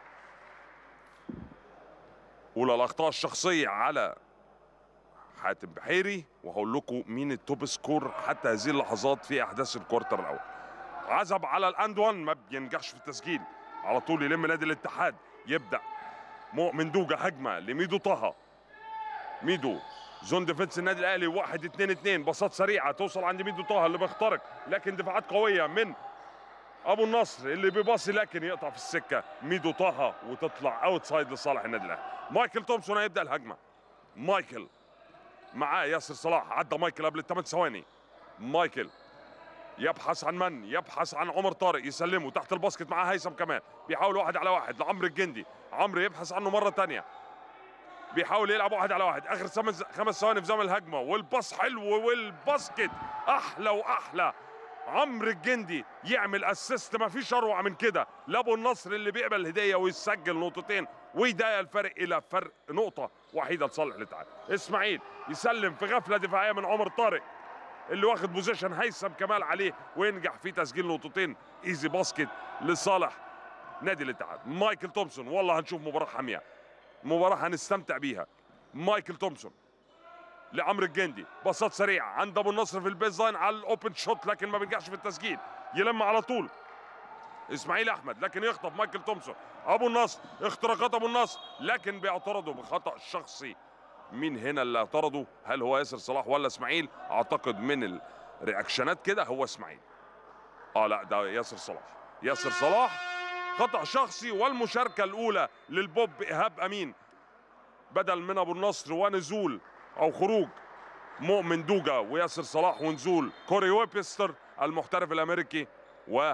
Speaker 1: اولى الاخطاء الشخصيه على حاتم بحيري وهقول لكم مين التوب سكور حتى هذه اللحظات في احداث الكوارتر الاول عزب على الاند وان ما بينجحش في التسجيل على طول يلم نادي الاتحاد يبدا مؤمن دوجا هجمه لميدو طه ميدو زون ديفنس النادي الاهلي 1 2 2 باصات سريعه توصل عند ميدو طه اللي بيخترق لكن دفاعات قويه من ابو النصر اللي بيباصي لكن يقطع في السكه ميدو طه وتطلع اوت سايد لصالح النادي الاهلي مايكل تومسون هيبدا الهجمه مايكل معاه ياسر صلاح عدى مايكل قبل الثمان ثواني مايكل يبحث عن من يبحث عن عمر طارق يسلمه تحت الباسكت معاه هيثم كمان بيحاول واحد على واحد لعمرو الجندي عمرو يبحث عنه مره ثانيه بيحاول يلعب واحد على واحد اخر خمس ثواني في زمن الهجمه والباص حلو والباسكت احلى واحلى عمرو الجندي يعمل اسيست ما فيش اروع من كده لابو النصر اللي بيقبل الهديه ويسجل نقطتين ويضايق الفرق الى فرق نقطه وحيده لصالح الاتحاد اسماعيل يسلم في غفله دفاعيه من عمر طارق اللي واخد بوزيشن هيثم كمال عليه وينجح في تسجيل نقطتين ايزي باسكت لصالح نادي الاتحاد مايكل تومسون والله هنشوف مباراه حاميه مباراه هنستمتع بيها مايكل تومسون لعمرو الجندي باصات سريعه عند ابو النصر في البيز لاين على الاوبن شوت لكن ما بينجحش في التسجيل يلم على طول اسماعيل احمد لكن يخطف مايكل تومسون ابو النصر اختراقات ابو النصر لكن بيعترضوا بخطا شخصي مين هنا اللي اعترضوا هل هو ياسر صلاح ولا اسماعيل اعتقد من الرياكشنات كده هو اسماعيل اه لا ده ياسر صلاح ياسر صلاح خطا شخصي والمشاركه الاولى للبوب ايهاب امين بدل من ابو النصر ونزول او خروج مؤمن دوجا وياسر صلاح ونزول كوري ويبستر المحترف الامريكي و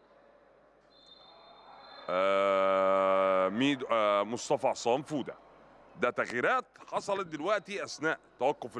Speaker 1: آه ميد آه مصطفى عصام فوده ده تغييرات حصلت دلوقتي اثناء توقف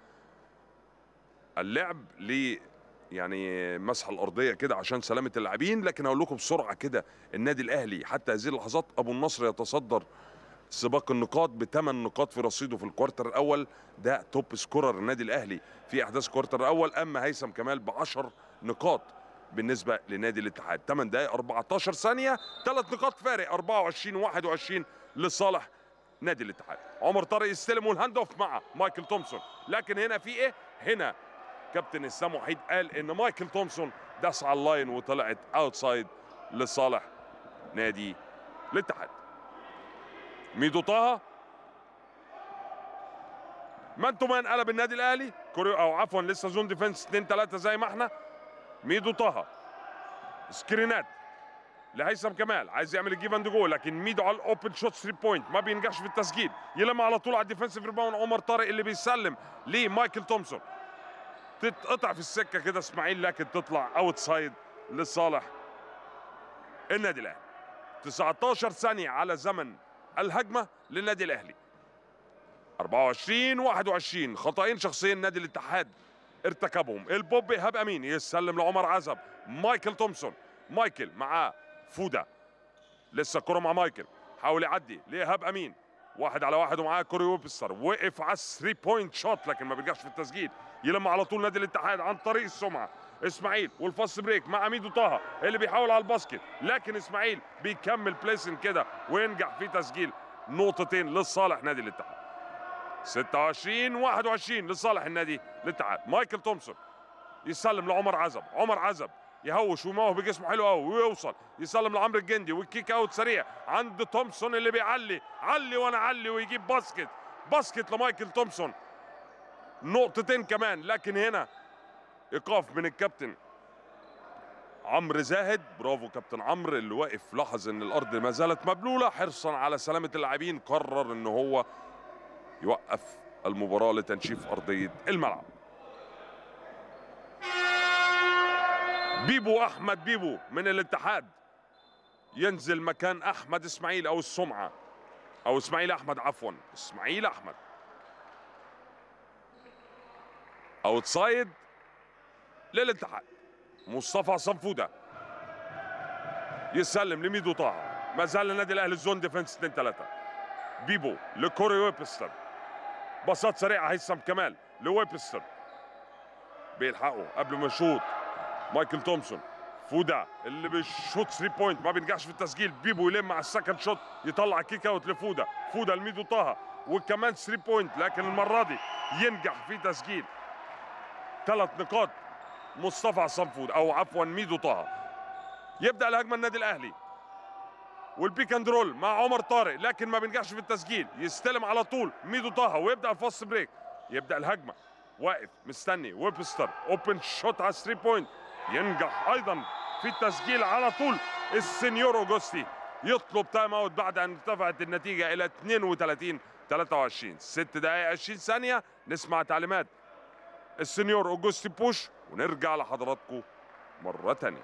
Speaker 1: اللعب ل يعني مسح الارضيه كده عشان سلامه اللاعبين لكن اقول لكم بسرعه كده النادي الاهلي حتى هذه اللحظات ابو النصر يتصدر سباق النقاط بثمان نقاط في رصيده في الكوارتر الاول ده توب سكورر النادي الاهلي في احداث الكوارتر الاول اما هيثم كمال ب 10 نقاط بالنسبه لنادي الاتحاد 8 دقائق 14 ثانيه ثلاث نقاط فارق 24 21 لصالح نادي الاتحاد عمر طارق يستلم والهاند اوف مع مايكل تومسون لكن هنا في ايه هنا كابتن اسلام وحيد قال ان مايكل تومسون داس على اللاين وطلعت اوتسايد لصالح نادي الاتحاد ميدو طه مان تو مان قلب النادي الاهلي كوريو او عفوا لسه زون ديفense 2 3 زي ما احنا ميدو طه سكرينات لهيثم كمال عايز يعمل الجيف اند جول لكن ميدو على الاوبن شوت 3 بوينت ما بينجحش في التسجيل يلم على طول على الديفensive ريباوند عمر طارق اللي بيسلم لمايكل تومسون تتقطع في السكه كده اسماعيل لكن تطلع اوت سايد لصالح النادي الاهلي 19 ثانيه على زمن الهجمه للنادي الاهلي 24 21 خطأين شخصيين نادي الاتحاد ارتكبهم البوب ايهاب امين يسلم لعمر عزب مايكل تومسون مايكل معاه فودا لسه الكره مع مايكل حاول يعدي لايهاب امين واحد على واحد ومعاه كوري ويبستر وقف على 3 بوينت شوت لكن ما بيرجعش في التسجيل يلم على طول نادي الاتحاد عن طريق السمعه اسماعيل والفاست بريك مع ميدو طه اللي بيحاول على الباسكت لكن اسماعيل بيكمل بليسن كده وينجح في تسجيل نقطتين لصالح نادي الاتحاد 26 21 لصالح النادي الاتحاد مايكل تومسون يسلم لعمر عزب عمر عزب يهوش ويموه بجسمه حلو قوي ويوصل يسلم لعمرو الجندي والكيك اوت سريع عند تومسون اللي بيعلي علي وانا علي ويجيب باسكت باسكت لمايكل تومسون نقطتين كمان لكن هنا ايقاف من الكابتن عمرو زاهد برافو كابتن عمرو اللي واقف لاحظ ان الارض ما زالت مبلوله حرصا على سلامه اللاعبين قرر ان هو يوقف المباراه لتنشيف ارضيه الملعب بيبو احمد بيبو من الاتحاد ينزل مكان احمد اسماعيل او السمعه او اسماعيل احمد عفوا اسماعيل احمد اوتسايد للاتحاد مصطفى صنفوده يسلم لميدو طه ما زال النادي الاهلي الزون ديفنس 2 3 بيبو لكوري ويبستر باصات سريعه هيثم كمال لويبستر بيلحقوا قبل ما يشوط مايكل تومسون فودا اللي بيشوط 3 بوينت ما بينجحش في التسجيل بيبو يلم على السكند شوت يطلع كيك اوت لفودا فودا لميدو طه وكمان 3 بوينت لكن المره دي ينجح في تسجيل ثلاث نقاط مصطفى عصام فود او عفوا ميدو طه يبدا الهجمه النادي الاهلي والبيك اند رول مع عمر طارق لكن ما بينجحش في التسجيل يستلم على طول ميدو طه ويبدا الفاست بريك يبدا الهجمه واقف مستني ويبستر اوبن شوت على 3 بوينت ينجح ايضا في التسجيل على طول السنيور اوجوستي يطلب تايم اوت بعد ان ارتفعت النتيجه الى 32 23 6 دقائق 20 ثانيه نسمع تعليمات السنيور اوجوستي بوش ونرجع لحضراتكم مره ثانيه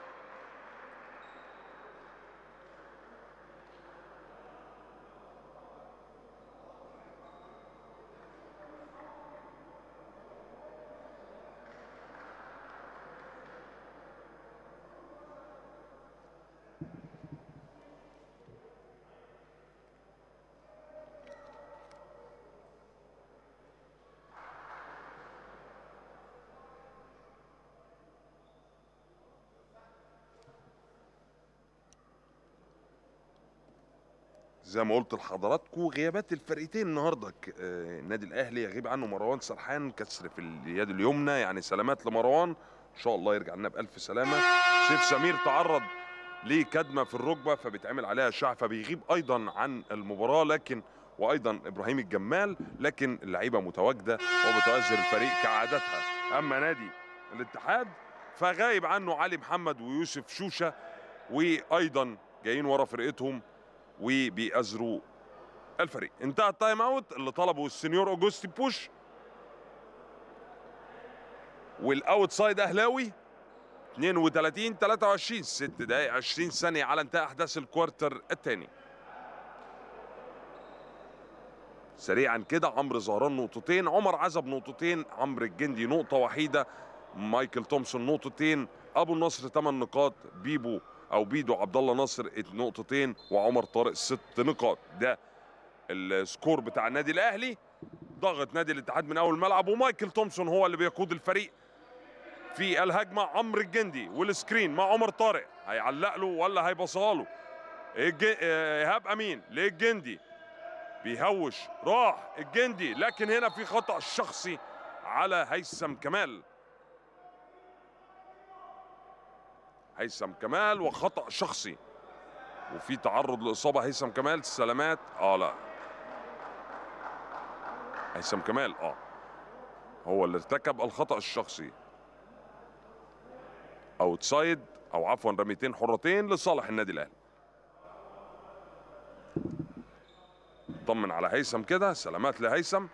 Speaker 1: زي ما قلت لحضراتكم غيابات الفرقتين النهارده ك- آه، النادي الاهلي يغيب عنه مروان سرحان كسر في اليد اليمنى يعني سلامات لمروان ان شاء الله يرجع لنا بالف سلامه سيف سمير تعرض لكدمه في الركبه فبيتعمل عليها اشعه فبيغيب ايضا عن المباراه لكن وايضا ابراهيم الجمال لكن اللعيبه متواجده وبتؤثر الفريق كعادتها اما نادي الاتحاد فغايب عنه علي محمد ويوسف شوشه وايضا جايين ورا فرقتهم وبيأزروا الفريق انتهى التايم اوت اللي طلبه السنيور اوجوستي بوش والاوت سايد اهلاوي 32 23 6 دقائق 20 ثانيه على انتهاء احداث الكوارتر الثاني سريعا كده عمرو زهران نقطتين عمر عزب نقطتين عمرو الجندي نقطه وحيده مايكل تومسون نقطتين ابو النصر 8 نقاط بيبو او بيدو عبد الله ناصر نقطتين وعمر طارق ست نقاط ده السكور بتاع النادي الاهلي ضغط نادي الاتحاد من اول الملعب ومايكل تومسون هو اللي بيقود الفريق في الهجمه عمرو الجندي والسكرين مع عمر طارق هيعلق له ولا هيبصها له الج- آه، ايهاب امين للجندي بيهوش راح الجندي لكن هنا في خطا شخصي على هيثم كمال هيثم كمال وخطا شخصي وفي تعرض لاصابه هيثم كمال سلامات اه لا هيثم كمال اه هو اللي ارتكب الخطا الشخصي اوتسايد او عفوا رميتين حرتين لصالح النادي الاهلي طمن على هيثم كده سلامات لهيثم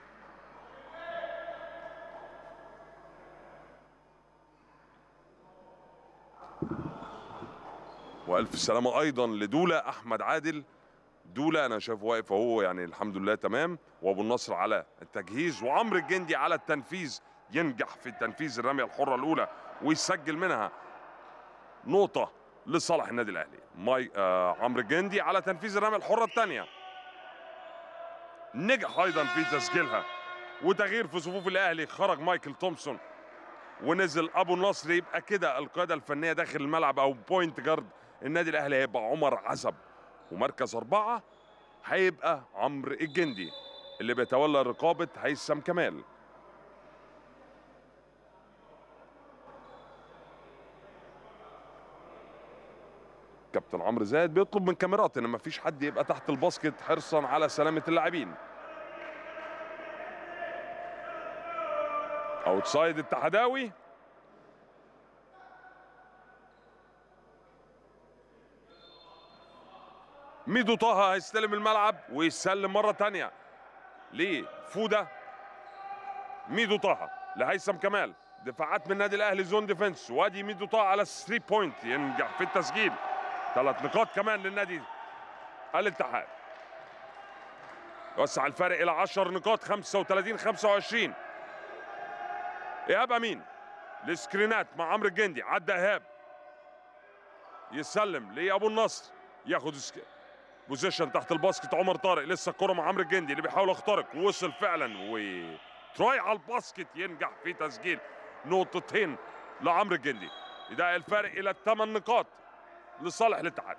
Speaker 1: والف سلامه ايضا لدولا احمد عادل دولا انا شايفه واقف اهو يعني الحمد لله تمام وابو النصر على التجهيز وعمرو الجندي على التنفيذ ينجح في تنفيذ الرميه الحره الاولى ويسجل منها نقطه لصالح النادي الاهلي ماي آه عمرو الجندي على تنفيذ الرميه الحره الثانيه نجح ايضا في تسجيلها وتغيير في صفوف الاهلي خرج مايكل تومسون ونزل ابو النصر يبقى كده القياده الفنيه داخل الملعب او بوينت جارد النادي الاهلي هيبقى عمر عزب ومركز اربعه هيبقى عمرو الجندي اللي بيتولى رقابه هيثم كمال كابتن عمرو زاهد بيطلب من كاميرات ان مفيش حد يبقى تحت الباسكت حرصا على سلامه اللاعبين اوتسايد التحداوي ميدو طه هيستلم الملعب ويسلم مرة تانية ليه فودة ميدو طه لهيثم كمال دفاعات من النادي الاهلي زون ديفنس وادي ميدو طه على 3 بوينت ينجح في التسجيل ثلاث نقاط كمان للنادي الاتحاد يوسع الفارق الى 10 نقاط 35 25 ايهاب امين السكرينات مع عمرو الجندي عدى ايهاب يسلم لابو النصر ياخد سك... بوزيشن تحت الباسكت عمر طارق لسه الكره مع عمرو الجندي اللي بيحاول يخترق وصل فعلا وتراي على الباسكت ينجح في تسجيل نقطتين لعمرو الجندي يضايق الفارق الى 8 نقاط لصالح الاتحاد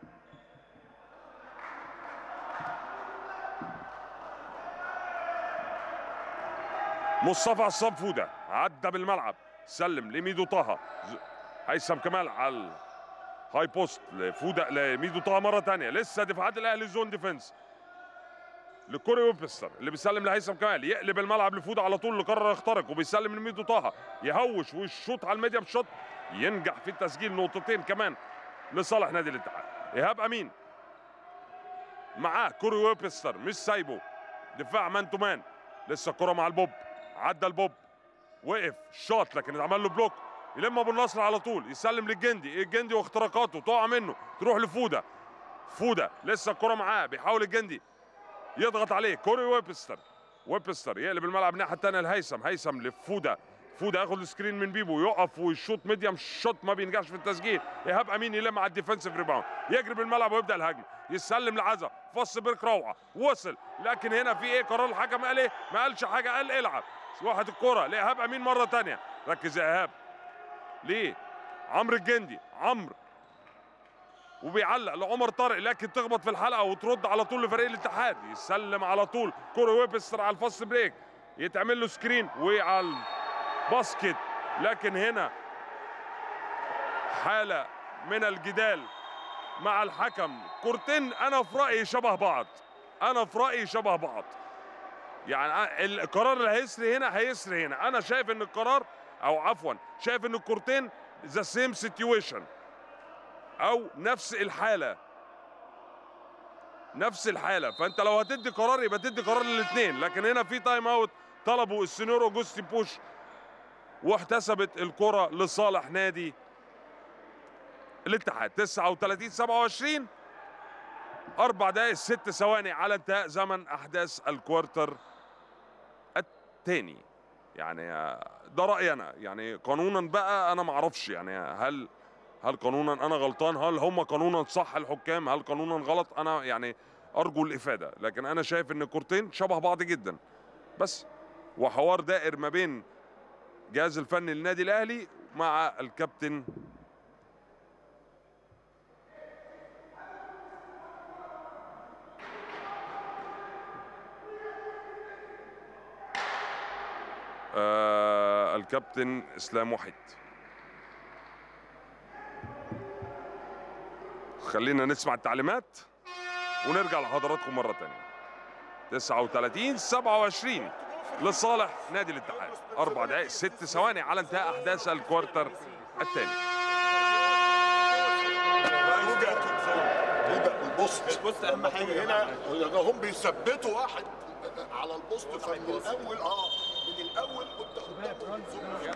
Speaker 1: مصطفى عصام فوده عدى بالملعب سلم لميدو طه ز- هيثم كمال على هاي بوست لفوده لميدو طه مره تانية لسه دفاعات الاهلي زون ديفنس لكوري ويبستر اللي بيسلم لهيثم كمال يقلب الملعب لفوده على طول اللي قرر يخترق وبيسلم لميدو طه يهوش ويشوط على الميديم شوت ينجح في تسجيل نقطتين كمان لصالح نادي الاتحاد ايهاب امين معاه كوري ويبستر مش سايبه دفاع مان تو مان لسه الكره مع البوب عدى البوب وقف شاط لكن اتعمل له بلوك يلم ابو النصر على طول يسلم للجندي الجندي واختراقاته تقع منه تروح لفوده فوده لسه الكره معاه بيحاول الجندي يضغط عليه كوري ويبستر ويبستر يقلب الملعب الناحيه الثانيه لهيثم هيثم لفوده فوده ياخد السكرين من بيبو يقف ويشوط ميديم شوت ما بينجحش في التسجيل ايهاب امين يلم على الديفنسيف ريباوند يجري بالملعب ويبدا الهجمه يسلم لعزا فص بريك روعه وصل لكن هنا في ايه قرار الحكم قال ايه ما قالش حاجه قال العب واحد الكره لايهاب امين مره تانية ركز يا ايهاب ليه عمرو الجندي عمرو وبيعلق لعمر طارق لكن تخبط في الحلقه وترد على طول لفريق الاتحاد يسلم على طول كوري ويبستر على الفاست بريك يتعمل له سكرين وعلى الباسكت لكن هنا حاله من الجدال مع الحكم كورتين انا في رايي شبه بعض انا في رايي شبه بعض يعني القرار اللي هيسري هنا هيسري هنا انا شايف ان القرار او عفوا شايف ان الكورتين ذا سيم سيتويشن او نفس الحاله نفس الحاله فانت لو هتدي قرار يبقى تدي قرار للاثنين لكن هنا في تايم اوت طلبوا السينيور اوجوستي بوش واحتسبت الكره لصالح نادي الاتحاد 39 27 اربع دقائق ست ثواني على انتهاء زمن احداث الكوارتر الثاني يعني ده رايي انا يعني قانونا بقى انا ما اعرفش يعني هل هل قانونا انا غلطان هل هم قانونا صح الحكام هل قانونا غلط انا يعني ارجو الافاده لكن انا شايف ان الكورتين شبه بعض جدا بس وحوار دائر ما بين الجهاز الفني للنادي الاهلي مع الكابتن آه الكابتن اسلام وحيد خلينا نسمع التعليمات ونرجع لحضراتكم مرة تانية 39 27 لصالح نادي الاتحاد أربع دقائق ست ثواني على انتهاء أحداث الكوارتر الثاني
Speaker 2: البوست
Speaker 3: البوست أهم حاجة
Speaker 2: هنا هنا هم بيثبتوا واحد على البوست فمن الاول اه من الاول كنت قدامه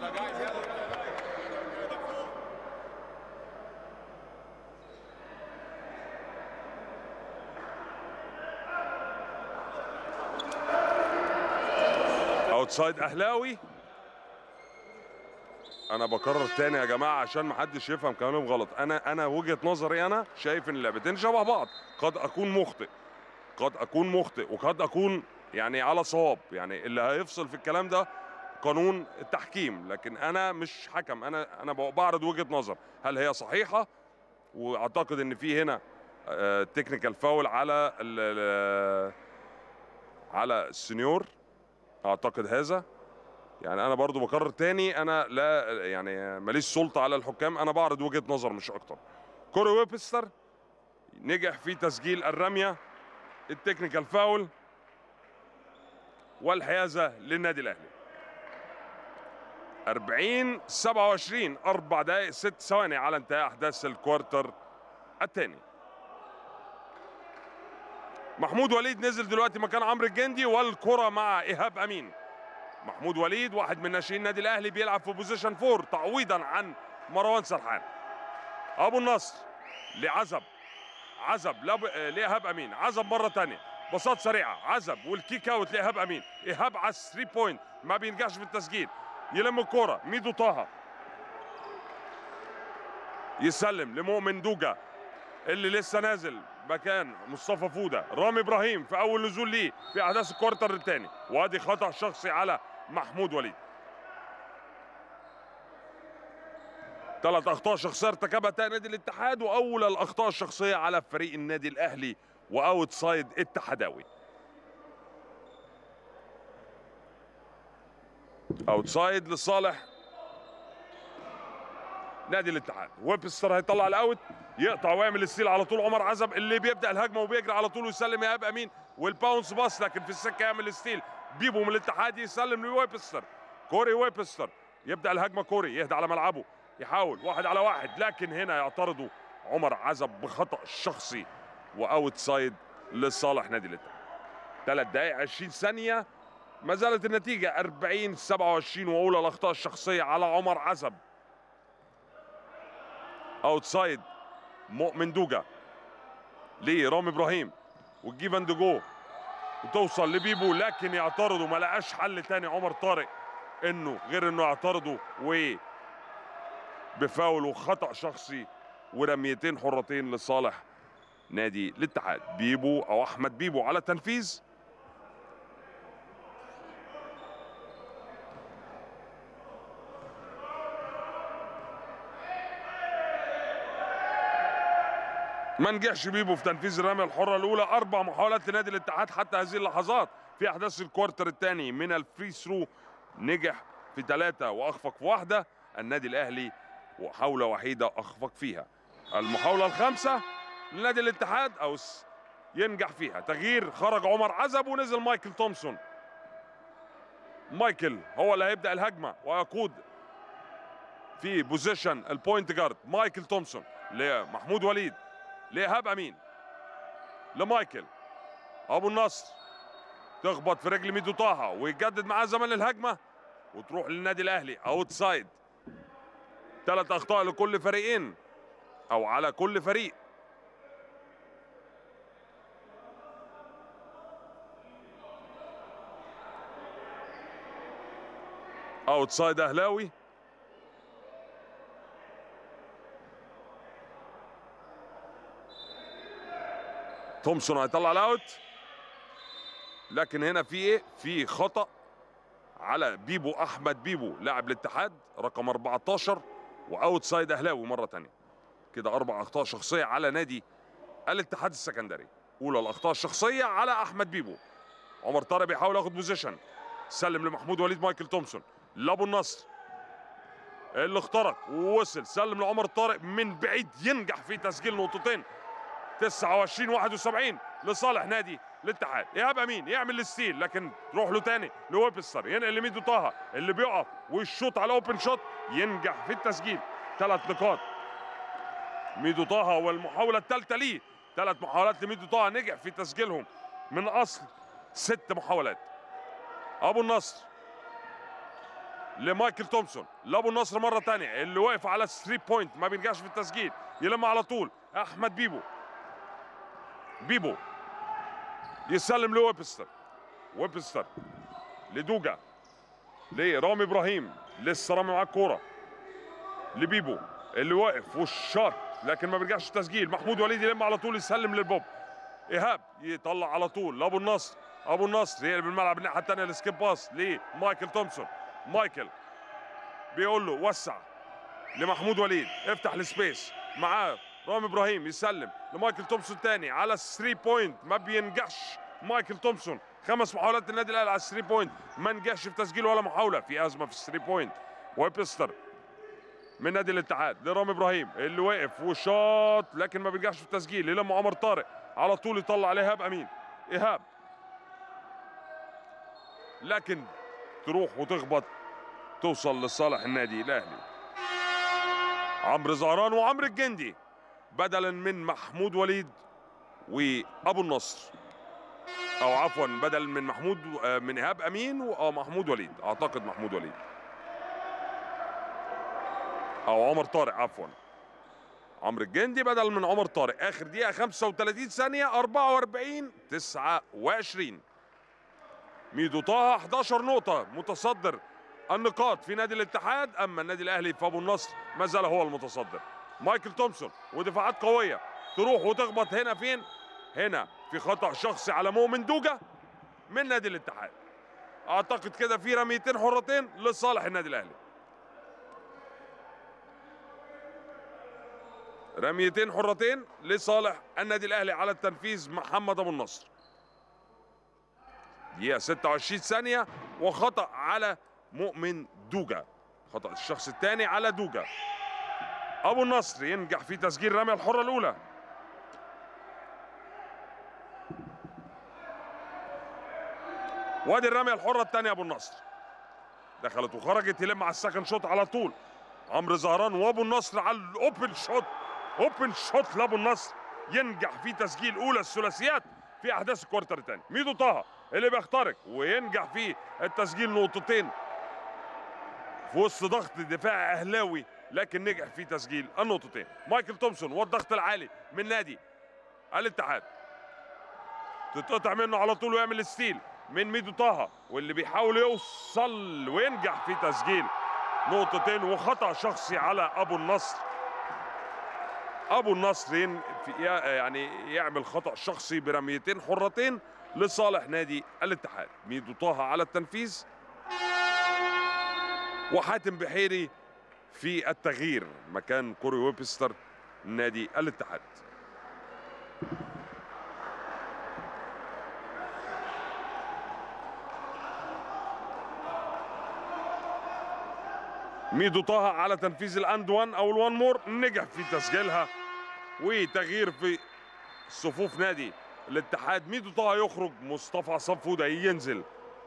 Speaker 1: اوتسايد اهلاوي انا بكرر تاني يا جماعه عشان ما حدش يفهم كلامي غلط انا انا وجهه نظري انا شايف ان اللعبتين شبه بعض قد اكون مخطئ قد اكون مخطئ وقد اكون يعني على صواب يعني اللي هيفصل في الكلام ده قانون التحكيم لكن انا مش حكم انا انا بعرض وجهه نظر هل هي صحيحه واعتقد ان في هنا تكنيكال فاول على ال- ال- على السنيور اعتقد هذا يعني انا برضو بكرر تاني انا لا يعني ماليش سلطه على الحكام انا بعرض وجهه نظر مش اكتر كوري ويبستر نجح في تسجيل الرميه التكنيكال فاول والحيازه للنادي الاهلي 40 27 اربع دقائق ست ثواني على انتهاء احداث الكوارتر الثاني محمود وليد نزل دلوقتي مكان عمرو الجندي والكره مع ايهاب امين محمود وليد واحد من ناشئين النادي الاهلي بيلعب في بوزيشن فور تعويضا عن مروان سرحان ابو النصر لعزب عزب لب... لايهاب امين عزب مره تانية بساط سريعه عزب والكيك اوت لايهاب امين ايهاب على 3 بوينت ما بينجحش في التسجيل يلم الكره ميدو طه يسلم لمؤمن دوجا اللي لسه نازل مكان مصطفى فوده رامي ابراهيم في اول نزول ليه في احداث الكوارتر الثاني وادي خطا شخصي على محمود وليد ثلاث اخطاء شخصيه ارتكبها نادي الاتحاد واول الاخطاء الشخصيه على فريق النادي الاهلي واوت سايد اتحداوي اوت سايد لصالح نادي الاتحاد ويبستر هيطلع الاوت يقطع ويعمل الستيل على طول عمر عزب اللي بيبدا الهجمه وبيجري على طول ويسلم ايهاب امين والباونس باص لكن في السكه يعمل ستيل بيبو من الاتحاد يسلم لويبستر كوري ويبستر يبدا الهجمه كوري يهدى على ملعبه يحاول واحد على واحد لكن هنا يعترضه عمر عزب بخطا شخصي واوت سايد لصالح نادي الاتحاد ثلاث دقائق 20 ثانيه ما زالت النتيجه 40 27 واولى الاخطاء الشخصيه على عمر عزب اوت سايد مؤمن دوجا لرامي ابراهيم وتجيب اند جو وتوصل لبيبو لكن يعترضوا ما لقاش حل تاني عمر طارق انه غير انه يعترضوا و بفاول وخطا شخصي ورميتين حرتين لصالح نادي الاتحاد بيبو او احمد بيبو على تنفيذ ما نجحش بيبو في تنفيذ الرميه الحره الاولى اربع محاولات لنادي الاتحاد حتى هذه اللحظات في احداث الكوارتر الثاني من الفري ثرو نجح في ثلاثه واخفق في واحده النادي الاهلي وحاوله وحيده اخفق فيها المحاوله الخامسه لنادي الاتحاد او س- ينجح فيها تغيير خرج عمر عزب ونزل مايكل تومسون مايكل هو اللي هيبدا الهجمه ويقود في بوزيشن البوينت جارد مايكل تومسون لمحمود وليد لإيهاب أمين لمايكل أبو النصر تخبط في رجل ميدو طه ويجدد معاه زمن الهجمة وتروح للنادي الأهلي أوت سايد ثلاث أخطاء لكل فريقين أو على كل فريق أوت سايد أهلاوي تومسون هيطلع الاوت لكن هنا في ايه في خطا على بيبو احمد بيبو لاعب الاتحاد رقم 14 واوت سايد اهلاوي مره تانية كده اربع اخطاء شخصيه على نادي الاتحاد السكندري اولى الاخطاء الشخصيه على احمد بيبو عمر طارق بيحاول ياخد بوزيشن سلم لمحمود وليد مايكل تومسون لابو النصر اللي اخترق ووصل سلم لعمر طارق من بعيد ينجح في تسجيل نقطتين 29 71 لصالح نادي الاتحاد ايهاب امين يعمل الستيل لكن تروح له تاني لويبستر ينقل لميدو طه اللي بيقف ويشوط على اوبن شوت ينجح في التسجيل ثلاث نقاط ميدو طه والمحاوله الثالثه ليه ثلاث محاولات لميدو طه نجح في تسجيلهم من اصل ست محاولات ابو النصر لمايكل تومسون لابو النصر مره تانية اللي واقف على 3 بوينت ما بينجحش في التسجيل يلم على طول احمد بيبو بيبو يسلم لويبستر ويبستر لدوجا لرامي ابراهيم لسه رامي معاه الكوره لبيبو اللي واقف والشاط لكن ما بيرجعش التسجيل محمود وليد يلم على طول يسلم للبوب ايهاب يطلع على طول لابو النصر ابو النصر يقلب الملعب الناحيه الثانيه السكيب باس لمايكل تومسون مايكل بيقول له وسع لمحمود وليد افتح السبيس معاه رامي ابراهيم يسلم لمايكل تومسون تاني على 3 بوينت ما بينجحش مايكل تومسون خمس محاولات النادي الاهلي على 3 بوينت ما نجحش في تسجيل ولا محاوله في ازمه في 3 بوينت ويبستر من نادي الاتحاد لرامي ابراهيم اللي واقف وشاط لكن ما بينجحش في التسجيل يلم عمر طارق على طول يطلع عليه ايهاب امين ايهاب لكن تروح وتخبط توصل لصالح النادي الاهلي عمرو زهران وعمرو الجندي بدلا من محمود وليد وابو النصر او عفوا بدل من محمود آه، من ايهاب امين ومحمود وليد اعتقد محمود وليد او عمر طارق عفوا عمرو الجندي بدل من عمر طارق اخر دقيقه 35 ثانيه 44 29 ميدو طه 11 نقطه متصدر النقاط في نادي الاتحاد اما النادي الاهلي فابو النصر ما زال هو المتصدر مايكل تومسون ودفاعات قويه تروح وتخبط هنا فين هنا في خطا شخصي على مؤمن دوجا من نادي الاتحاد اعتقد كده في رميتين حرتين لصالح النادي الاهلي رميتين حرتين لصالح النادي الاهلي على التنفيذ محمد ابو النصر دقيقة 26 ثانية وخطأ على مؤمن دوجا خطأ الشخص الثاني على دوجا أبو النصر ينجح في تسجيل الرمية الحرة الأولى وادي الرمية الحرة الثانية أبو النصر دخلت وخرجت يلم على السكند شوت على طول عمرو زهران وابو النصر على الاوبن شوت اوبن شوت لابو النصر ينجح في تسجيل اولى الثلاثيات في احداث الكوارتر الثاني ميدو طه اللي بيخترق وينجح في التسجيل نقطتين في وسط ضغط دفاع اهلاوي لكن نجح في تسجيل النقطتين مايكل تومسون والضغط العالي من نادي الاتحاد تتقطع منه على طول ويعمل ستيل من ميدو طه واللي بيحاول يوصل وينجح في تسجيل نقطتين وخطا شخصي على ابو النصر ابو النصر ين- في- يعني يعمل خطا شخصي برميتين حرتين لصالح نادي الاتحاد ميدو طه على التنفيذ وحاتم بحيري في التغيير مكان كوري ويبستر نادي الاتحاد ميدو طه على تنفيذ الاند وان او الوان مور نجح في تسجيلها وتغيير في صفوف نادي الاتحاد ميدو طه يخرج مصطفى عصام فوده ينزل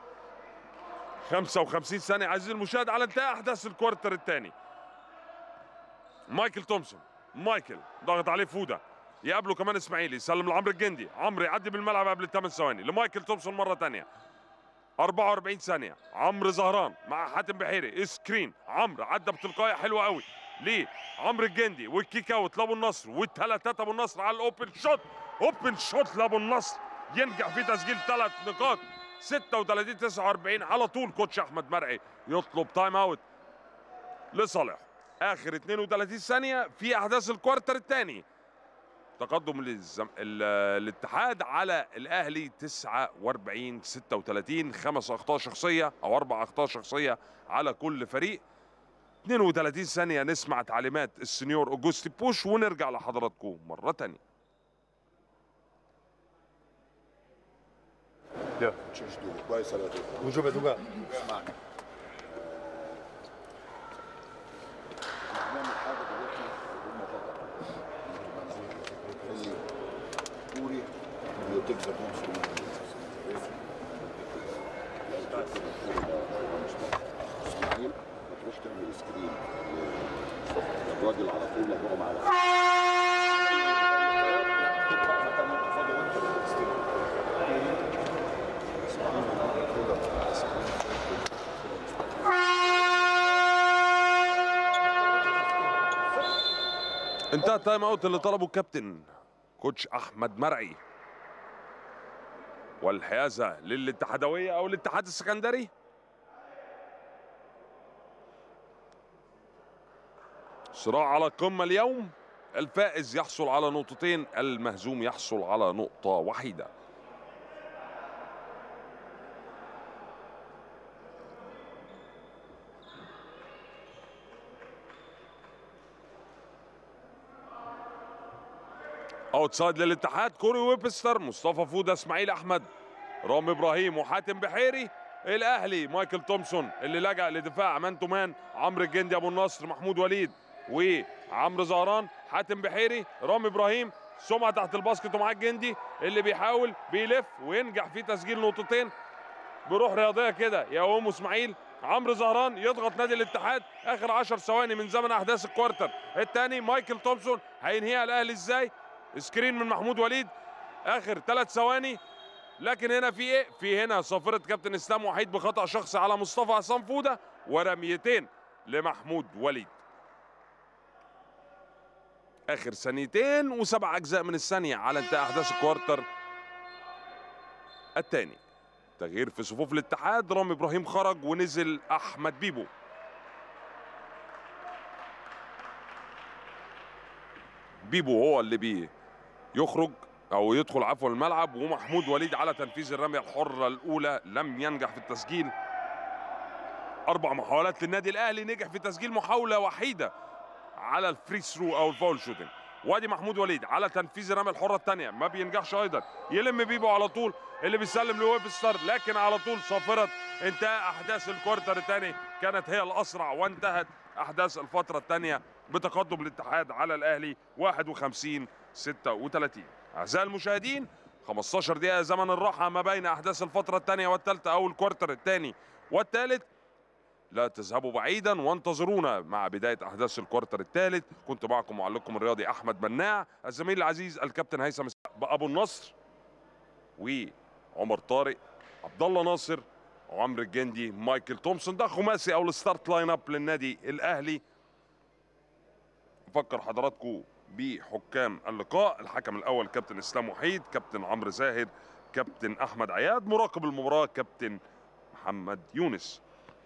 Speaker 1: 55 ثانية عزيزي المشاهد على انتهاء أحداث الكوارتر الثاني مايكل تومسون مايكل ضغط عليه فوده يقابله كمان اسماعيلي يسلم لعمرو الجندي عمرو يعدي بالملعب قبل الثمان ثواني لمايكل تومسون مرة ثانية 44 ثانية عمرو زهران مع حاتم بحيري سكرين عمرو عدى بتلقائية حلوة قوي ليه عمرو الجندي والكيك اوت لابو النصر والثلاثات ابو النصر على الاوبن شوت اوبن شوت لابو النصر ينجح في تسجيل ثلاث نقاط 36 49 على طول كوتش احمد مرعي يطلب تايم اوت لصالح اخر 32 ثانية في احداث الكوارتر الثاني تقدم للزم... ال... الاتحاد على الاهلي 49 36 خمس اخطاء شخصيه او اربع اخطاء شخصيه على كل فريق 32 ثانيه نسمع تعليمات السنيور اوجوستي بوش ونرجع لحضراتكم مره تانية
Speaker 3: 야,
Speaker 2: تشيش دول كويس يا لطيف
Speaker 3: ونشوف يا دوجا
Speaker 2: اسمعني نعمل حاجه دلوقتي هم فقط اللي كوري بيتكسب نفسه اسماعيل هتروح تعمل سكرين الراجل على طول هو مع
Speaker 1: انتهى التايم اوت اللي طلبه الكابتن كوتش احمد مرعي والحيازه للاتحادويه او الاتحاد السكندري صراع على القمه اليوم الفائز يحصل على نقطتين المهزوم يحصل على نقطه وحيده اوتسايد للاتحاد كوري ويبستر مصطفى فوده اسماعيل احمد رامي ابراهيم وحاتم بحيري الاهلي مايكل تومسون اللي لجأ لدفاع مان تو مان عمرو الجندي ابو النصر محمود وليد وعمرو زهران حاتم بحيري رامي ابراهيم سمعه تحت الباسكت ومعاه الجندي اللي بيحاول بيلف وينجح في تسجيل نقطتين بروح رياضيه كده يا ام اسماعيل عمرو زهران يضغط نادي الاتحاد اخر 10 ثواني من زمن احداث الكوارتر الثاني مايكل تومسون هينهيها الاهلي ازاي سكرين من محمود وليد اخر ثلاث ثواني لكن هنا في ايه في هنا صافره كابتن اسلام وحيد بخطا شخصي على مصطفى عصام فوده ورميتين لمحمود وليد اخر ثانيتين وسبع اجزاء من الثانيه على انتهاء احداث الكوارتر الثاني تغيير في صفوف الاتحاد رامي ابراهيم خرج ونزل احمد بيبو بيبو هو اللي بي يخرج او يدخل عفوا الملعب ومحمود وليد على تنفيذ الرميه الحره الاولى لم ينجح في التسجيل اربع محاولات للنادي الاهلي نجح في تسجيل محاوله وحيده على الفري ثرو او الفاول شوتنج وادي محمود وليد على تنفيذ الرميه الحره الثانيه ما بينجحش ايضا يلم بيبو على طول اللي بيسلم لويبستر لكن على طول صافره انتهاء احداث الكوارتر الثاني كانت هي الاسرع وانتهت احداث الفتره الثانيه بتقدم الاتحاد على الاهلي 51 36 اعزائي المشاهدين 15 دقيقه زمن الراحه ما بين احداث الفتره الثانيه والثالثه او الكوارتر الثاني والثالث لا تذهبوا بعيدا وانتظرونا مع بدايه احداث الكوارتر الثالث كنت معكم معلقكم الرياضي احمد مناع الزميل العزيز الكابتن هيثم ابو النصر وعمر طارق عبد الله ناصر وعمرو الجندي مايكل تومسون ده خماسي او الستارت لاين اب للنادي الاهلي افكر حضراتكم بحكام اللقاء الحكم الاول كابتن اسلام وحيد كابتن عمرو زاهد كابتن احمد عياد مراقب المباراه كابتن محمد يونس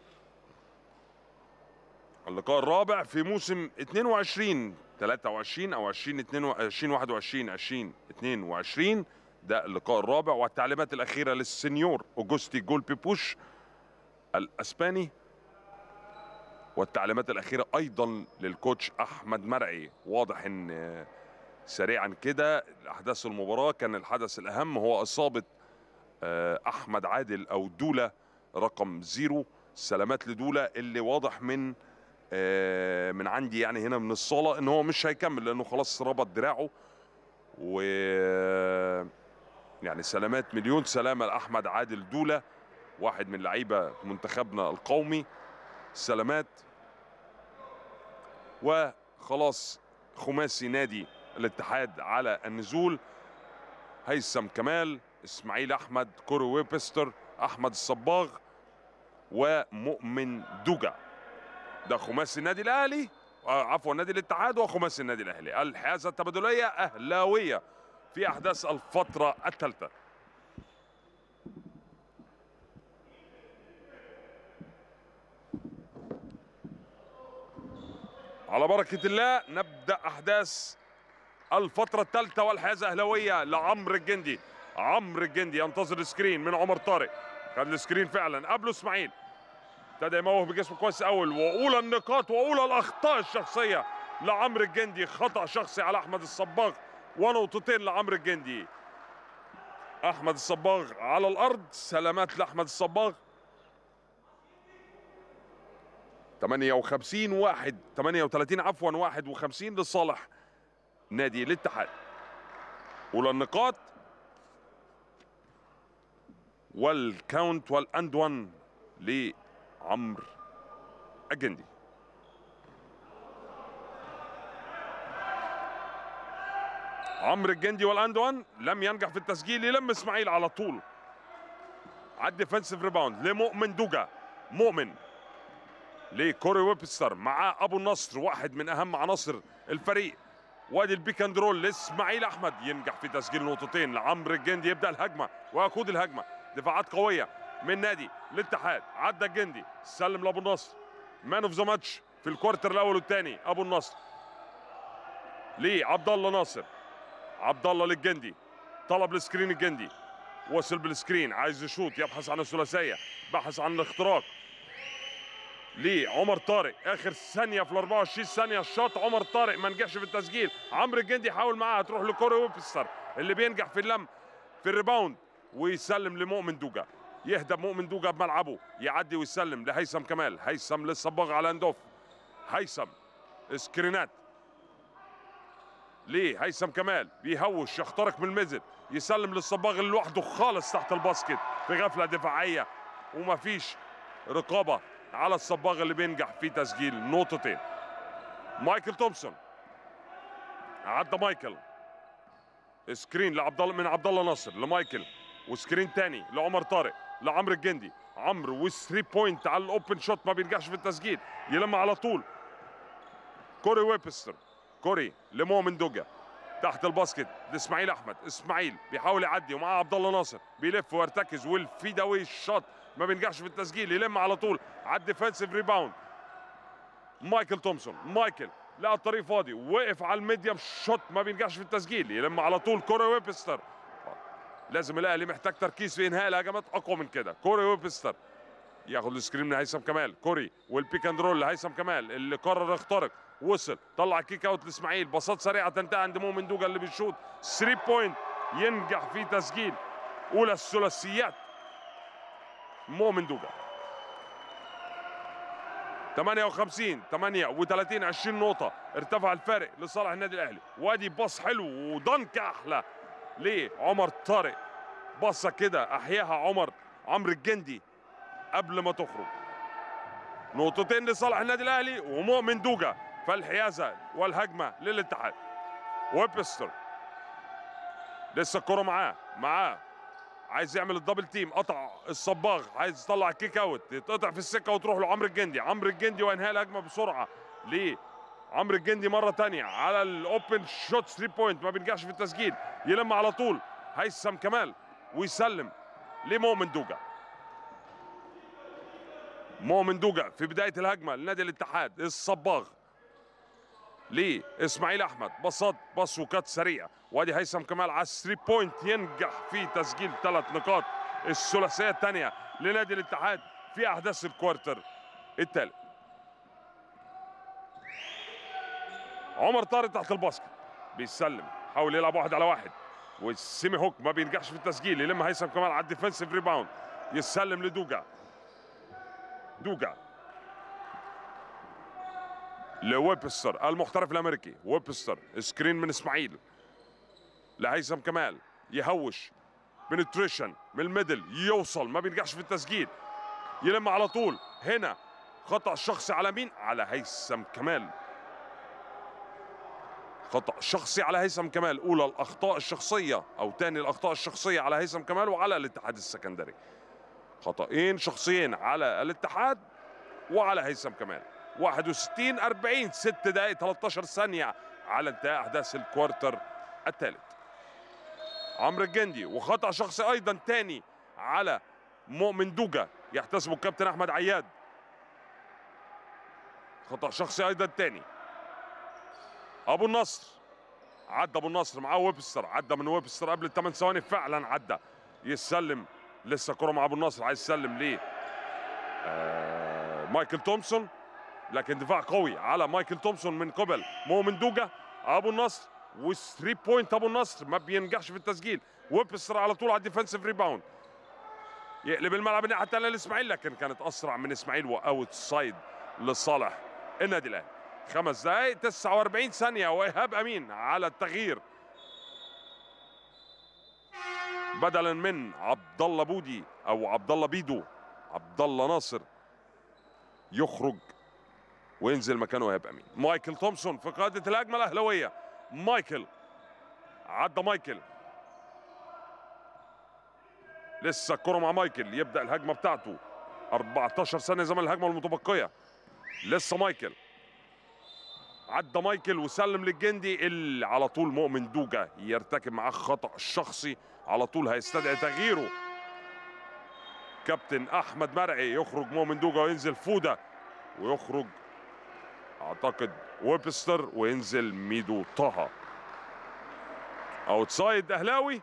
Speaker 1: اللقاء الرابع في موسم 22 23 او 20 22 21 20 22 ده اللقاء الرابع والتعليمات الاخيره للسنيور اوجوستي جول بيبوش الاسباني والتعليمات الاخيره ايضا للكوتش احمد مرعي واضح ان سريعا كده احداث المباراه كان الحدث الاهم هو اصابه آه، احمد عادل او دوله رقم زيرو سلامات لدوله اللي واضح من آه، من عندي يعني هنا من الصاله ان هو مش هيكمل لانه خلاص ربط دراعه و يعني سلامات مليون سلامه لاحمد عادل دوله واحد من لعيبه منتخبنا القومي سلامات وخلاص خماسي نادي الاتحاد على النزول هيثم كمال اسماعيل احمد كوري ويبستر احمد الصباغ ومؤمن دوجا ده خماسي النادي الاهلي آه، عفوا نادي الاتحاد وخماسي النادي الاهلي الحيازه التبادليه اهلاويه في احداث الفتره الثالثه على بركه الله نبدا احداث الفترة الثالثة والحيازة أهلاوية لعمرو الجندي عمرو الجندي ينتظر السكرين من عمر طارق خد السكرين فعلا قبله اسماعيل ابتدى يموه بجسمه كويس اول واولى النقاط واولى الاخطاء الشخصيه لعمرو الجندي خطا شخصي على احمد الصباغ ونقطتين لعمرو الجندي احمد الصباغ على الارض سلامات لاحمد الصباغ 58 واحد 38 عفوا 51 لصالح نادي الاتحاد اولى النقاط والكاونت والاند 1 لعمرو الجندي عمرو الجندي والاند 1 لم ينجح في التسجيل يلم اسماعيل على طول على الديفنسيف ريباوند لمؤمن دوجا مؤمن لكوري ويبستر مع ابو النصر واحد من اهم عناصر الفريق وادي البيك اند رول لاسماعيل احمد ينجح في تسجيل نقطتين لعمرو الجندي يبدا الهجمه ويقود الهجمه دفاعات قويه من نادي الاتحاد عدى الجندي سلم لابو النصر مان اوف ذا ماتش في الكوارتر الاول والثاني ابو النصر لعبد الله ناصر عبد الله للجندي طلب السكرين الجندي وصل بالسكرين عايز يشوط يبحث عن الثلاثيه بحث عن الاختراق لعمر طارق اخر ثانيه في ال 24 ثانيه الشوط عمر طارق ما نجحش في التسجيل عمرو الجندي حاول معاها تروح لكوري ويبستر اللي بينجح في اللم في الريباوند ويسلم لمؤمن دوجا يهدى مؤمن دوجا بملعبه يعدي ويسلم لهيثم كمال هيثم للصباغ على اندوف هيثم سكرينات ليه هيثم كمال بيهوش يخترق من الميزل يسلم للصباغ اللي لوحده خالص تحت الباسكت في غفله دفاعيه ومفيش رقابه على الصباغ اللي بينجح في تسجيل نقطتين مايكل تومسون عدى مايكل سكرين لعبد الله من عبد الله ناصر لمايكل وسكرين تاني لعمر طارق لعمرو الجندي عمرو والثري بوينت على الاوبن شوت ما بينجحش في التسجيل يلم على طول كوري ويبستر كوري لمؤمن دوجا تحت الباسكت لاسماعيل احمد اسماعيل بيحاول يعدي ومعاه عبد الله ناصر بيلف ويرتكز والفيداوي الشوت ما بينجحش في التسجيل يلم على طول على الديفensive ريباوند مايكل تومسون مايكل لقى الطريق فاضي وقف على الميديم شوت ما بينجحش في التسجيل يلم على طول كوري ويبستر لازم الاهلي محتاج تركيز في انهاء الهجمات اقوى من كده كوري ويبستر ياخد السكرين من هيثم كمال كوري والبيك اند رول لهيثم كمال اللي قرر يخترق وصل طلع كيك اوت لاسماعيل باصات سريعه تنتهي عند مؤمن دوجا اللي بيشوط 3 بوينت ينجح في تسجيل اولى الثلاثيات مؤمن دوجا 58 38 20 نقطة ارتفع الفارق لصالح النادي الأهلي وادي باص حلو ودنك أحلى لعمر طارق باصة كده أحياها عمر عمرو الجندي قبل ما تخرج نقطتين لصالح النادي الأهلي ومؤمن دوجا فالحيازة والهجمة للاتحاد ويبستر لسه الكرة معاه معاه عايز يعمل الدبل تيم قطع الصباغ عايز يطلع الكيك اوت يتقطع في السكه وتروح لعمرو الجندي عمرو الجندي وانهاء الهجمه بسرعه ليه عمرو الجندي مره تانية على الاوبن شوت 3 بوينت ما بينجحش في التسجيل يلم على طول هيثم كمال ويسلم لمؤمن دوجا مؤمن دوجا في بدايه الهجمه لنادي الاتحاد الصباغ ليه اسماعيل احمد بساط باص وكات سريع وادي هيثم كمال على 3 بوينت ينجح في تسجيل ثلاث نقاط الثلاثيه الثانيه لنادي الاتحاد في احداث الكوارتر الثالث عمر طارق تحت الباسكت بيسلم حاول يلعب واحد على واحد والسيمي هوك ما بينجحش في التسجيل يلم هيثم كمال على الديفنسيف ريباوند يسلم لدوجا دوجا لويبستر المحترف الامريكي ويبستر سكرين من اسماعيل لهيثم كمال يهوش بنتريشن من الميدل يوصل ما بينجحش في التسجيل يلم على طول هنا خطا شخصي على مين على هيثم كمال خطا شخصي على هيثم كمال اولى الاخطاء الشخصيه او تاني الاخطاء الشخصيه على هيثم كمال وعلى الاتحاد السكندري خطأين شخصيين على الاتحاد وعلى هيثم كمال 61 40 6 دقائق 13 ثانية على انتهاء أحداث الكوارتر الثالث عمرو الجندي وخطأ شخصي أيضا تاني على مؤمن دوجا يحتسبه الكابتن أحمد عياد خطأ شخصي أيضا تاني أبو النصر عدى ابو النصر معاه ويبستر عدى من ويبستر قبل الثمان ثواني فعلا عدى يسلم لسه كرة مع ابو النصر عايز يسلم ليه آه مايكل تومسون لكن دفاع قوي على مايكل تومسون من قبل مؤمن دوجا ابو النصر و3 بوينت ابو النصر ما بينجحش في التسجيل ويبستر على طول على الديفensive ريباوند يقلب الملعب الناحيه الثانيه لاسماعيل لكن كانت اسرع من اسماعيل واوت سايد لصالح النادي الاهلي خمس دقائق 49 ثانيه وايهاب امين على التغيير بدلا من عبد الله بودي او عبد الله بيدو عبد الله ناصر يخرج وينزل مكانه ايهاب امين مايكل تومسون في قاده الهجمه الاهلاويه مايكل عدى مايكل لسه الكره مع مايكل يبدا الهجمه بتاعته 14 ثانيه زمن الهجمه المتبقيه لسه مايكل عدى مايكل وسلم للجندي اللي على طول مؤمن دوجا يرتكب معاه خطا شخصي على طول هيستدعي تغييره كابتن احمد مرعي يخرج مؤمن دوجا وينزل فوده ويخرج اعتقد ويبستر وينزل ميدو طه اوتسايد اهلاوي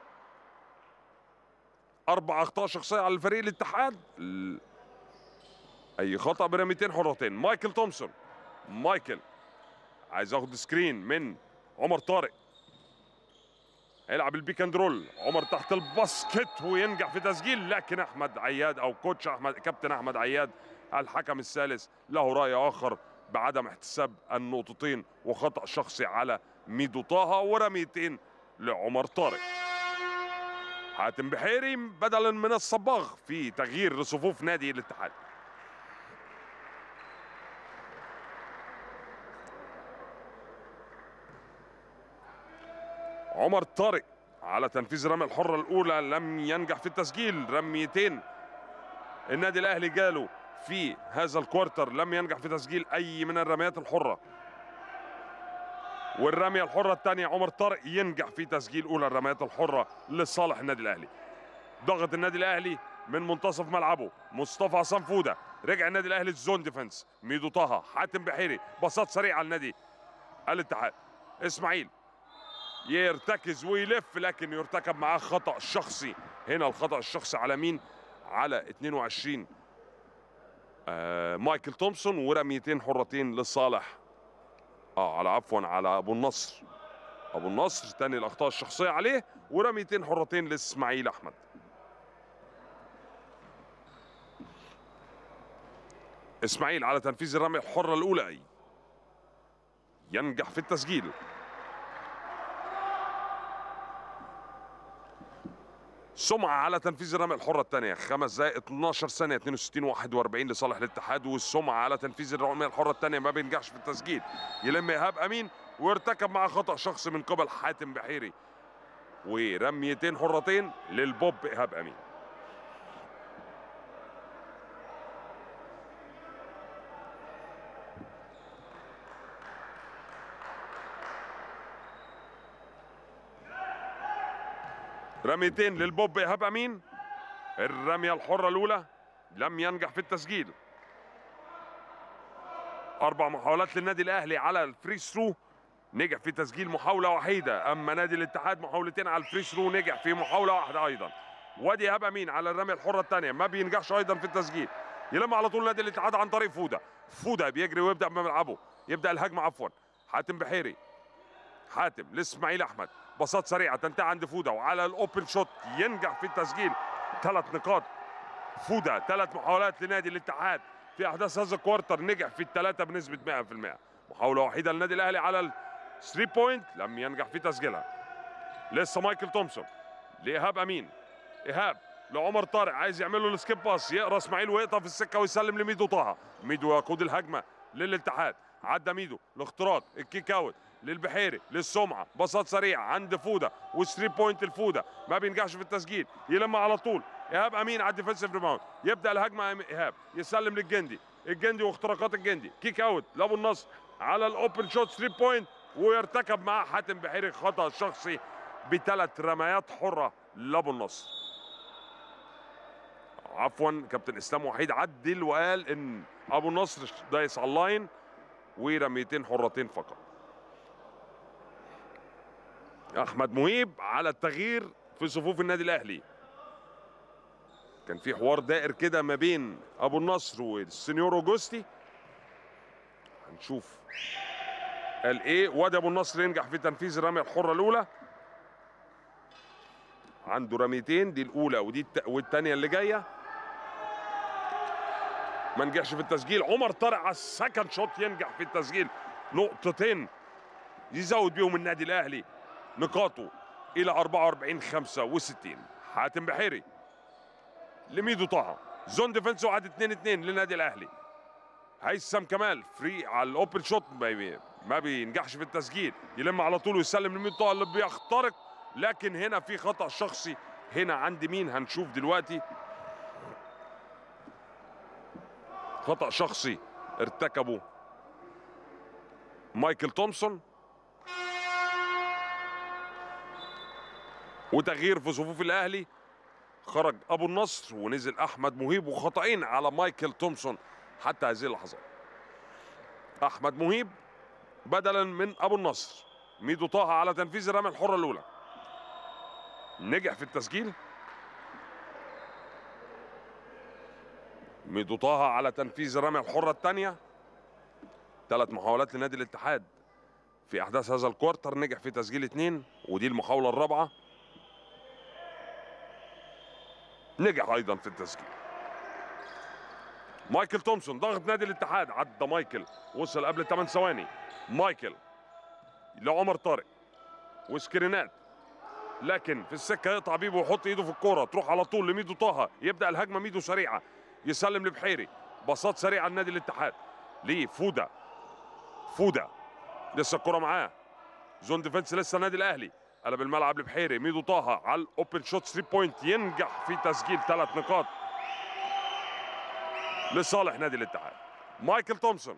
Speaker 1: اربع اخطاء شخصيه على الفريق الاتحاد ال- اي خطا برميتين حرتين مايكل تومسون مايكل عايز ياخد سكرين من عمر طارق هيلعب البيك اند رول عمر تحت الباسكت وينجح في تسجيل لكن احمد عياد او كوتش احمد كابتن احمد عياد الحكم الثالث له راي اخر بعدم احتساب النقطتين وخطا شخصي على ميدو طه ورميتين لعمر طارق حاتم بحيري بدلا من الصباغ في تغيير لصفوف نادي الاتحاد عمر طارق على تنفيذ الرمية الحرة الأولى لم ينجح في التسجيل رميتين النادي الأهلي جاله في هذا الكوارتر لم ينجح في تسجيل أي من الرميات الحرة والرمية الحرة الثانية عمر طارق ينجح في تسجيل أولى الرميات الحرة لصالح النادي الأهلي ضغط النادي الأهلي من منتصف ملعبه مصطفى عصام فودة رجع النادي الأهلي الزون ديفنس ميدو طه حاتم بحيري باصات سريعة على النادي الاتحاد إسماعيل يرتكز ويلف لكن يرتكب معاه خطأ شخصي هنا الخطأ الشخصي على مين على 22 آه مايكل تومسون ورميتين حرتين لصالح اه على عفوا على ابو النصر ابو النصر تاني الاخطاء الشخصيه عليه ورميتين حرتين لاسماعيل احمد اسماعيل على تنفيذ الرمية الحرة الأولى ينجح في التسجيل سمعة على تنفيذ الرمية الحرة الثانية خمس دقائق 12 ثانية 62 41 لصالح الاتحاد والسمعة على تنفيذ الرمية الحرة الثانية ما بينجحش في التسجيل يلم إيهاب أمين وارتكب مع خطأ شخصي من قبل حاتم بحيري ورميتين حرتين للبوب إيهاب أمين رميتين للبوب إيهاب أمين الرمية الحرة الأولى لم ينجح في التسجيل أربع محاولات للنادي الأهلي على الفري ثرو نجح في تسجيل محاولة وحيدة أما نادي الاتحاد محاولتين على الفري ثرو نجح في محاولة واحدة أيضا وادي إيهاب أمين على الرمية الحرة الثانية ما بينجحش أيضا في التسجيل يلم على طول نادي الاتحاد عن طريق فودة فودة بيجري ويبدأ بملعبه يبدأ الهجمة عفوا حاتم بحيري حاتم لاسماعيل احمد باصات سريعه تنتهي عند فوده وعلى الاوبن شوت ينجح في التسجيل ثلاث نقاط فوده ثلاث محاولات لنادي الاتحاد في احداث هذا الكوارتر نجح في الثلاثه بنسبه 100% محاوله وحيده للنادي الاهلي على الثري بوينت لم ينجح في تسجيلها لسه مايكل تومسون لايهاب امين ايهاب لعمر طارق عايز يعمل له السكيب باس يقرا اسماعيل ويقطع في السكه ويسلم لميدو طه ميدو يقود الهجمه للاتحاد عدى ميدو الاختراق الكيك اوت للبحيري للسمعه باصات سريعه عند فوده وثري بوينت الفوده ما بينجحش في التسجيل يلم على طول ايهاب امين على الديفنسيف ريباوند يبدا الهجمه ايهاب يسلم للجندي الجندي واختراقات الجندي كيك اوت لابو النصر على الاوبن شوت 3 بوينت ويرتكب معاه حاتم بحيري خطا شخصي بثلاث رميات حره لابو النصر عفوا كابتن اسلام وحيد عدل وقال ان ابو النصر دايس على اللاين ورميتين حرتين فقط احمد مهيب على التغيير في صفوف النادي الاهلي كان في حوار دائر كده ما بين ابو النصر والسنيور اوجوستي هنشوف قال ايه وادي ابو النصر ينجح في تنفيذ الرميه الحره الاولى عنده رميتين دي الاولى ودي الت... والثانيه اللي جايه ما نجحش في التسجيل عمر طارق على السكند شوت ينجح في التسجيل نقطتين يزود بيهم النادي الاهلي نقاطه الى 44 65 حاتم بحيري لميدو طه زون ديفنس وعد 2 2 للنادي الاهلي هيثم كمال فري على الاوبن شوت ما بي- ما بينجحش في التسجيل يلم على طول ويسلم لميدو طه اللي بيخترق لكن هنا في خطا شخصي هنا عند مين هنشوف دلوقتي خطا شخصي ارتكبه مايكل تومسون وتغيير في صفوف الاهلي خرج ابو النصر ونزل احمد مهيب وخطأين على مايكل تومسون حتى هذه اللحظات احمد مهيب بدلا من ابو النصر ميدو طه على تنفيذ الرميه الحره الاولى نجح في التسجيل ميدو طه على تنفيذ الرميه الحره الثانيه ثلاث محاولات لنادي الاتحاد في احداث هذا الكوارتر نجح في تسجيل اثنين ودي المحاوله الرابعه نجح ايضا في التسجيل مايكل تومسون ضغط نادي الاتحاد عدى مايكل وصل قبل 8 ثواني مايكل لعمر طارق وسكرينات لكن في السكه يقطع بيبو ويحط ايده في الكوره تروح على طول لميدو طه يبدا الهجمه ميدو سريعه يسلم لبحيري باصات سريعه لنادي الاتحاد لفودا فودا لسه الكره معاه زون ديفنس لسه النادي الاهلي قلب الملعب لبحيري ميدو طه على الاوبن شوت 3 بوينت ينجح في تسجيل ثلاث نقاط لصالح نادي الاتحاد مايكل تومسون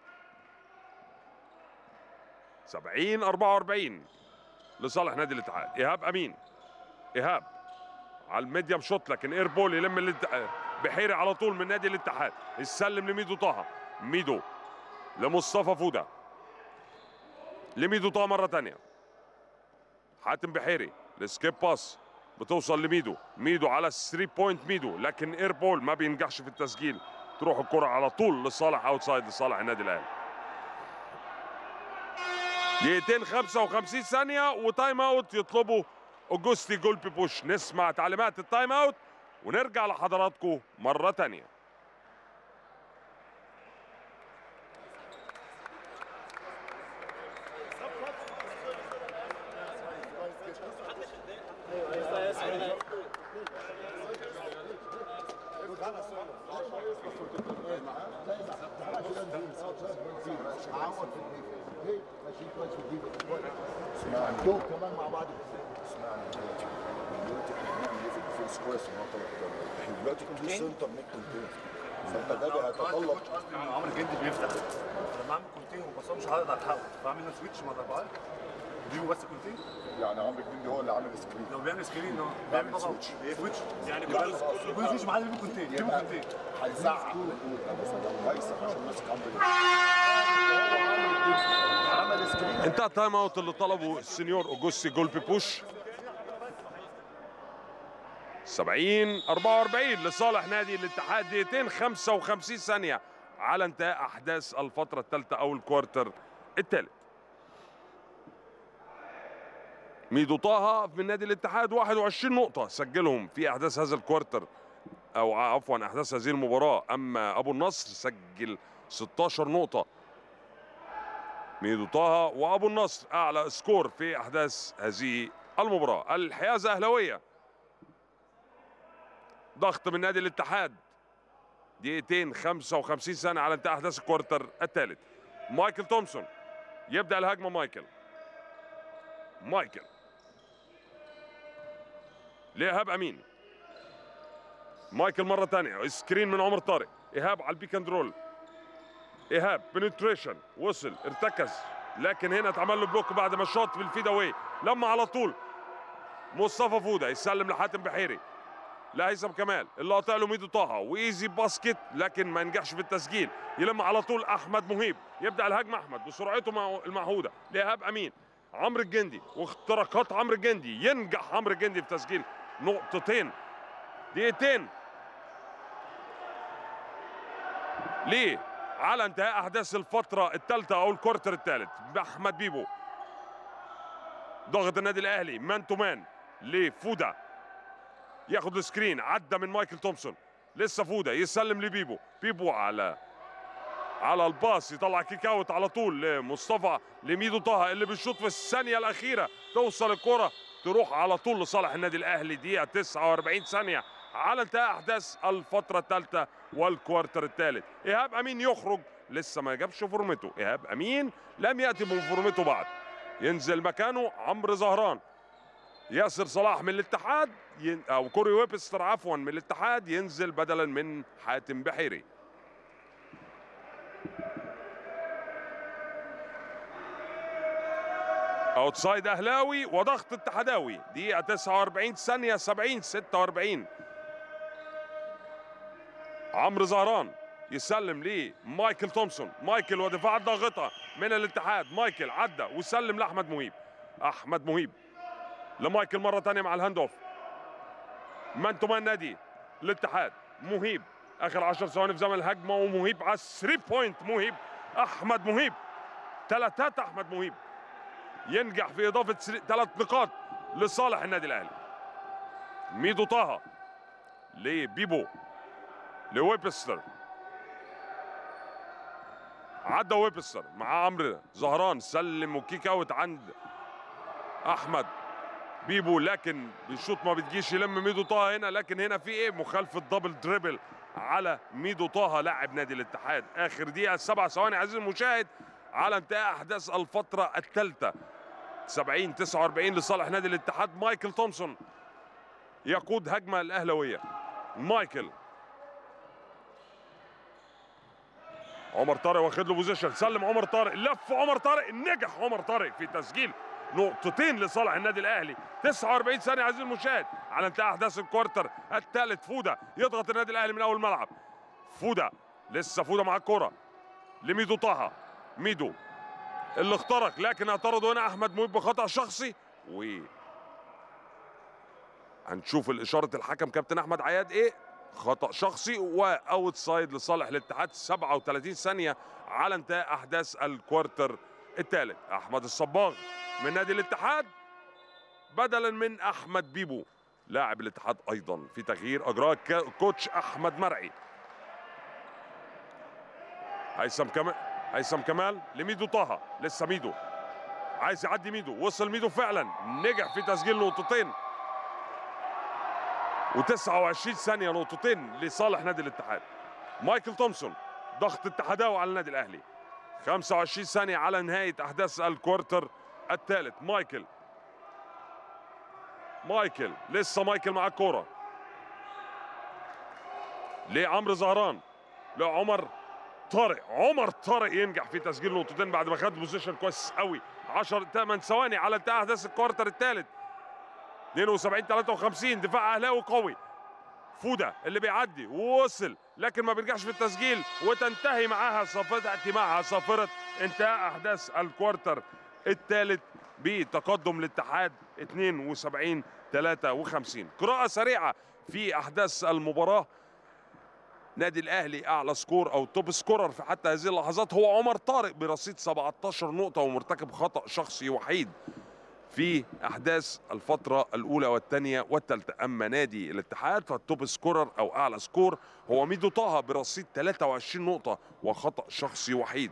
Speaker 1: 70 44 لصالح نادي الاتحاد ايهاب امين ايهاب على الميديم شوت لكن اير بول يلم الات- بحيري على طول من نادي الاتحاد يسلم لميدو طه ميدو لمصطفى فوده لميدو طه مره ثانيه حاتم بحيري السكيب باس بتوصل لميدو ميدو على 3 بوينت ميدو لكن اير بول ما بينجحش في التسجيل تروح الكره على طول لصالح اوتسايد لصالح النادي الاهلي دقيقتين 55 ثانية وتايم اوت يطلبه اوجوستي جولبي بوش نسمع تعليمات التايم اوت ونرجع لحضراتكم مرة تانية
Speaker 2: عوض في الديفنس ليه؟ ماشيين كويس في الديفنس اسمعني دول كمان مع بعض اسمعني دلوقتي دلوقتي احنا هنعمل ايه في الديفنس كويس النقطه اللي احنا دلوقتي تو سنتر ميد كونتين فانت ده بيتطلب
Speaker 3: قصدي ان عمرو جدي بيفتح لما اعمل كونتين وبس مش هقدر اتحول فاعمل سويتش مع بعض وديله بس كونتين
Speaker 2: يعني عمرو الجندي هو اللي عامل سكرين
Speaker 3: لو بيعمل سكرين هو
Speaker 2: بيعمل
Speaker 3: بيعمل
Speaker 2: سويتش.
Speaker 3: سويتش يعني بيعمل سويتش معاه ديله كونتين ديله
Speaker 2: يبقى
Speaker 3: كونتين
Speaker 2: هيزعق مثلا هيثم عشان ماسك عمرو عمل سكرين
Speaker 1: انتهى التايم اوت اللي طلبه السنيور اوجوستي جولبي بوش 70 44 لصالح نادي الاتحاد دقيقتين 55 ثانية على انتهاء احداث الفترة الثالثة او الكوارتر الثالث ميدو طه من نادي الاتحاد 21 نقطة سجلهم في احداث هذا الكوارتر او عفوا احداث هذه المباراة اما ابو النصر سجل 16 نقطة ميدو طه وابو النصر اعلى سكور في احداث هذه المباراه الحيازه اهلاويه ضغط من نادي الاتحاد دقيقتين 55 ثانيه على انتهاء احداث الكوارتر الثالث مايكل تومسون يبدا الهجمه مايكل مايكل لايهاب امين مايكل مره ثانيه سكرين من عمر طارق ايهاب على البيك اند رول ايهاب بنتريشن وصل ارتكز لكن هنا اتعمل له بلوك بعد ما شاط بالفيد اواي لما على طول مصطفى فوده يسلم لحاتم بحيري لهيثم كمال اللي قاطع له ميدو طه وايزي باسكت لكن ما نجحش في التسجيل يلم على طول احمد مهيب يبدا الهجمه احمد بسرعته مع- المعهوده لايهاب امين عمرو الجندي واختراقات عمرو الجندي ينجح عمرو الجندي في تسجيل نقطتين دقيقتين ليه على انتهاء احداث الفتره الثالثه او الكورتر الثالث احمد بيبو ضغط النادي الاهلي مان تو مان لفودا ياخد السكرين عدى من مايكل تومسون لسه فودا يسلم لبيبو بيبو على على الباص يطلع كيك اوت على طول لمصطفى لميدو طه اللي بيشوط في الثانيه الاخيره توصل الكره تروح على طول لصالح النادي الاهلي دقيقه 49 ثانيه على انتهاء احداث الفتره الثالثه والكوارتر الثالث ايهاب امين يخرج لسه ما جابش فورمته ايهاب امين لم ياتي بفورمته بعد ينزل مكانه عمرو زهران ياسر صلاح من الاتحاد ين... او كوري ويبستر عفوا من الاتحاد ينزل بدلا من حاتم بحيري اوتسايد اهلاوي وضغط اتحداوي دقيقة 49 ثانية 70 46 عمرو زهران يسلم ليه مايكل تومسون مايكل ودفاع الضاغطة من الاتحاد مايكل عدى وسلم لاحمد مهيب احمد مهيب لمايكل مرة تانية مع الهاند اوف مان تو مان نادي الاتحاد مهيب اخر 10 ثواني في زمن الهجمة ومهيب على 3 بوينت مهيب احمد مهيب ثلاثات احمد مهيب ينجح في اضافه ثلاث نقاط لصالح النادي الاهلي ميدو طه لبيبو لويبستر عدى ويبستر مع عمرو زهران سلم وكيك اوت عند احمد بيبو لكن الشوط ما بتجيش يلم ميدو طه هنا لكن هنا في ايه مخالفه دبل دريبل على ميدو طه لاعب نادي الاتحاد اخر دقيقه سبع ثواني عزيزي المشاهد على انتهاء احداث الفتره الثالثه 70 49 لصالح نادي الاتحاد مايكل تومسون يقود هجمه الاهلاويه مايكل عمر طارق واخد له بوزيشن سلم عمر طارق لف عمر طارق نجح عمر طارق في تسجيل نقطتين لصالح النادي الاهلي 49 ثانيه عزيزي المشاهد على انتهاء احداث الكوارتر الثالث فودا يضغط النادي الاهلي من اول الملعب فودا لسه فودا مع الكره لميدو طه ميدو اللي اخترق لكن اعترض هنا احمد مهيب بخطا شخصي و هنشوف الاشاره الحكم كابتن احمد عياد ايه خطا شخصي واوت سايد لصالح الاتحاد 37 ثانيه على انتهاء احداث الكوارتر الثالث احمد الصباغ من نادي الاتحاد بدلا من احمد بيبو لاعب الاتحاد ايضا في تغيير اجراه كوتش احمد مرعي هيثم كمال هيثم كمال لميدو طه لسه ميدو عايز يعدي ميدو وصل ميدو فعلا نجح في تسجيل نقطتين و29 ثانيه نقطتين لصالح نادي الاتحاد مايكل تومسون ضغط اتحداوي على النادي الاهلي 25 ثانيه على نهايه احداث الكوارتر الثالث مايكل مايكل لسه مايكل مع الكوره لعمرو زهران لعمر طارق عمر طارق ينجح في تسجيل نقطتين بعد ما خد بوزيشن كويس قوي 10 8 ثواني على انتهاء احداث الكوارتر الثالث 72 53 دفاع اهلاوي قوي فودا اللي بيعدي ووصل لكن ما بيرجعش في التسجيل وتنتهي معاها صافره تاتي معها صافره انتهاء احداث الكوارتر الثالث بتقدم الاتحاد 72 53 قراءه سريعه في احداث المباراه نادي الاهلي اعلى سكور او توب سكورر في حتى هذه اللحظات هو عمر طارق برصيد 17 نقطه ومرتكب خطا شخصي وحيد في احداث الفتره الاولى والثانيه والثالثه اما نادي الاتحاد فالتوب سكورر او اعلى سكور هو ميدو طه برصيد 23 نقطه وخطا شخصي وحيد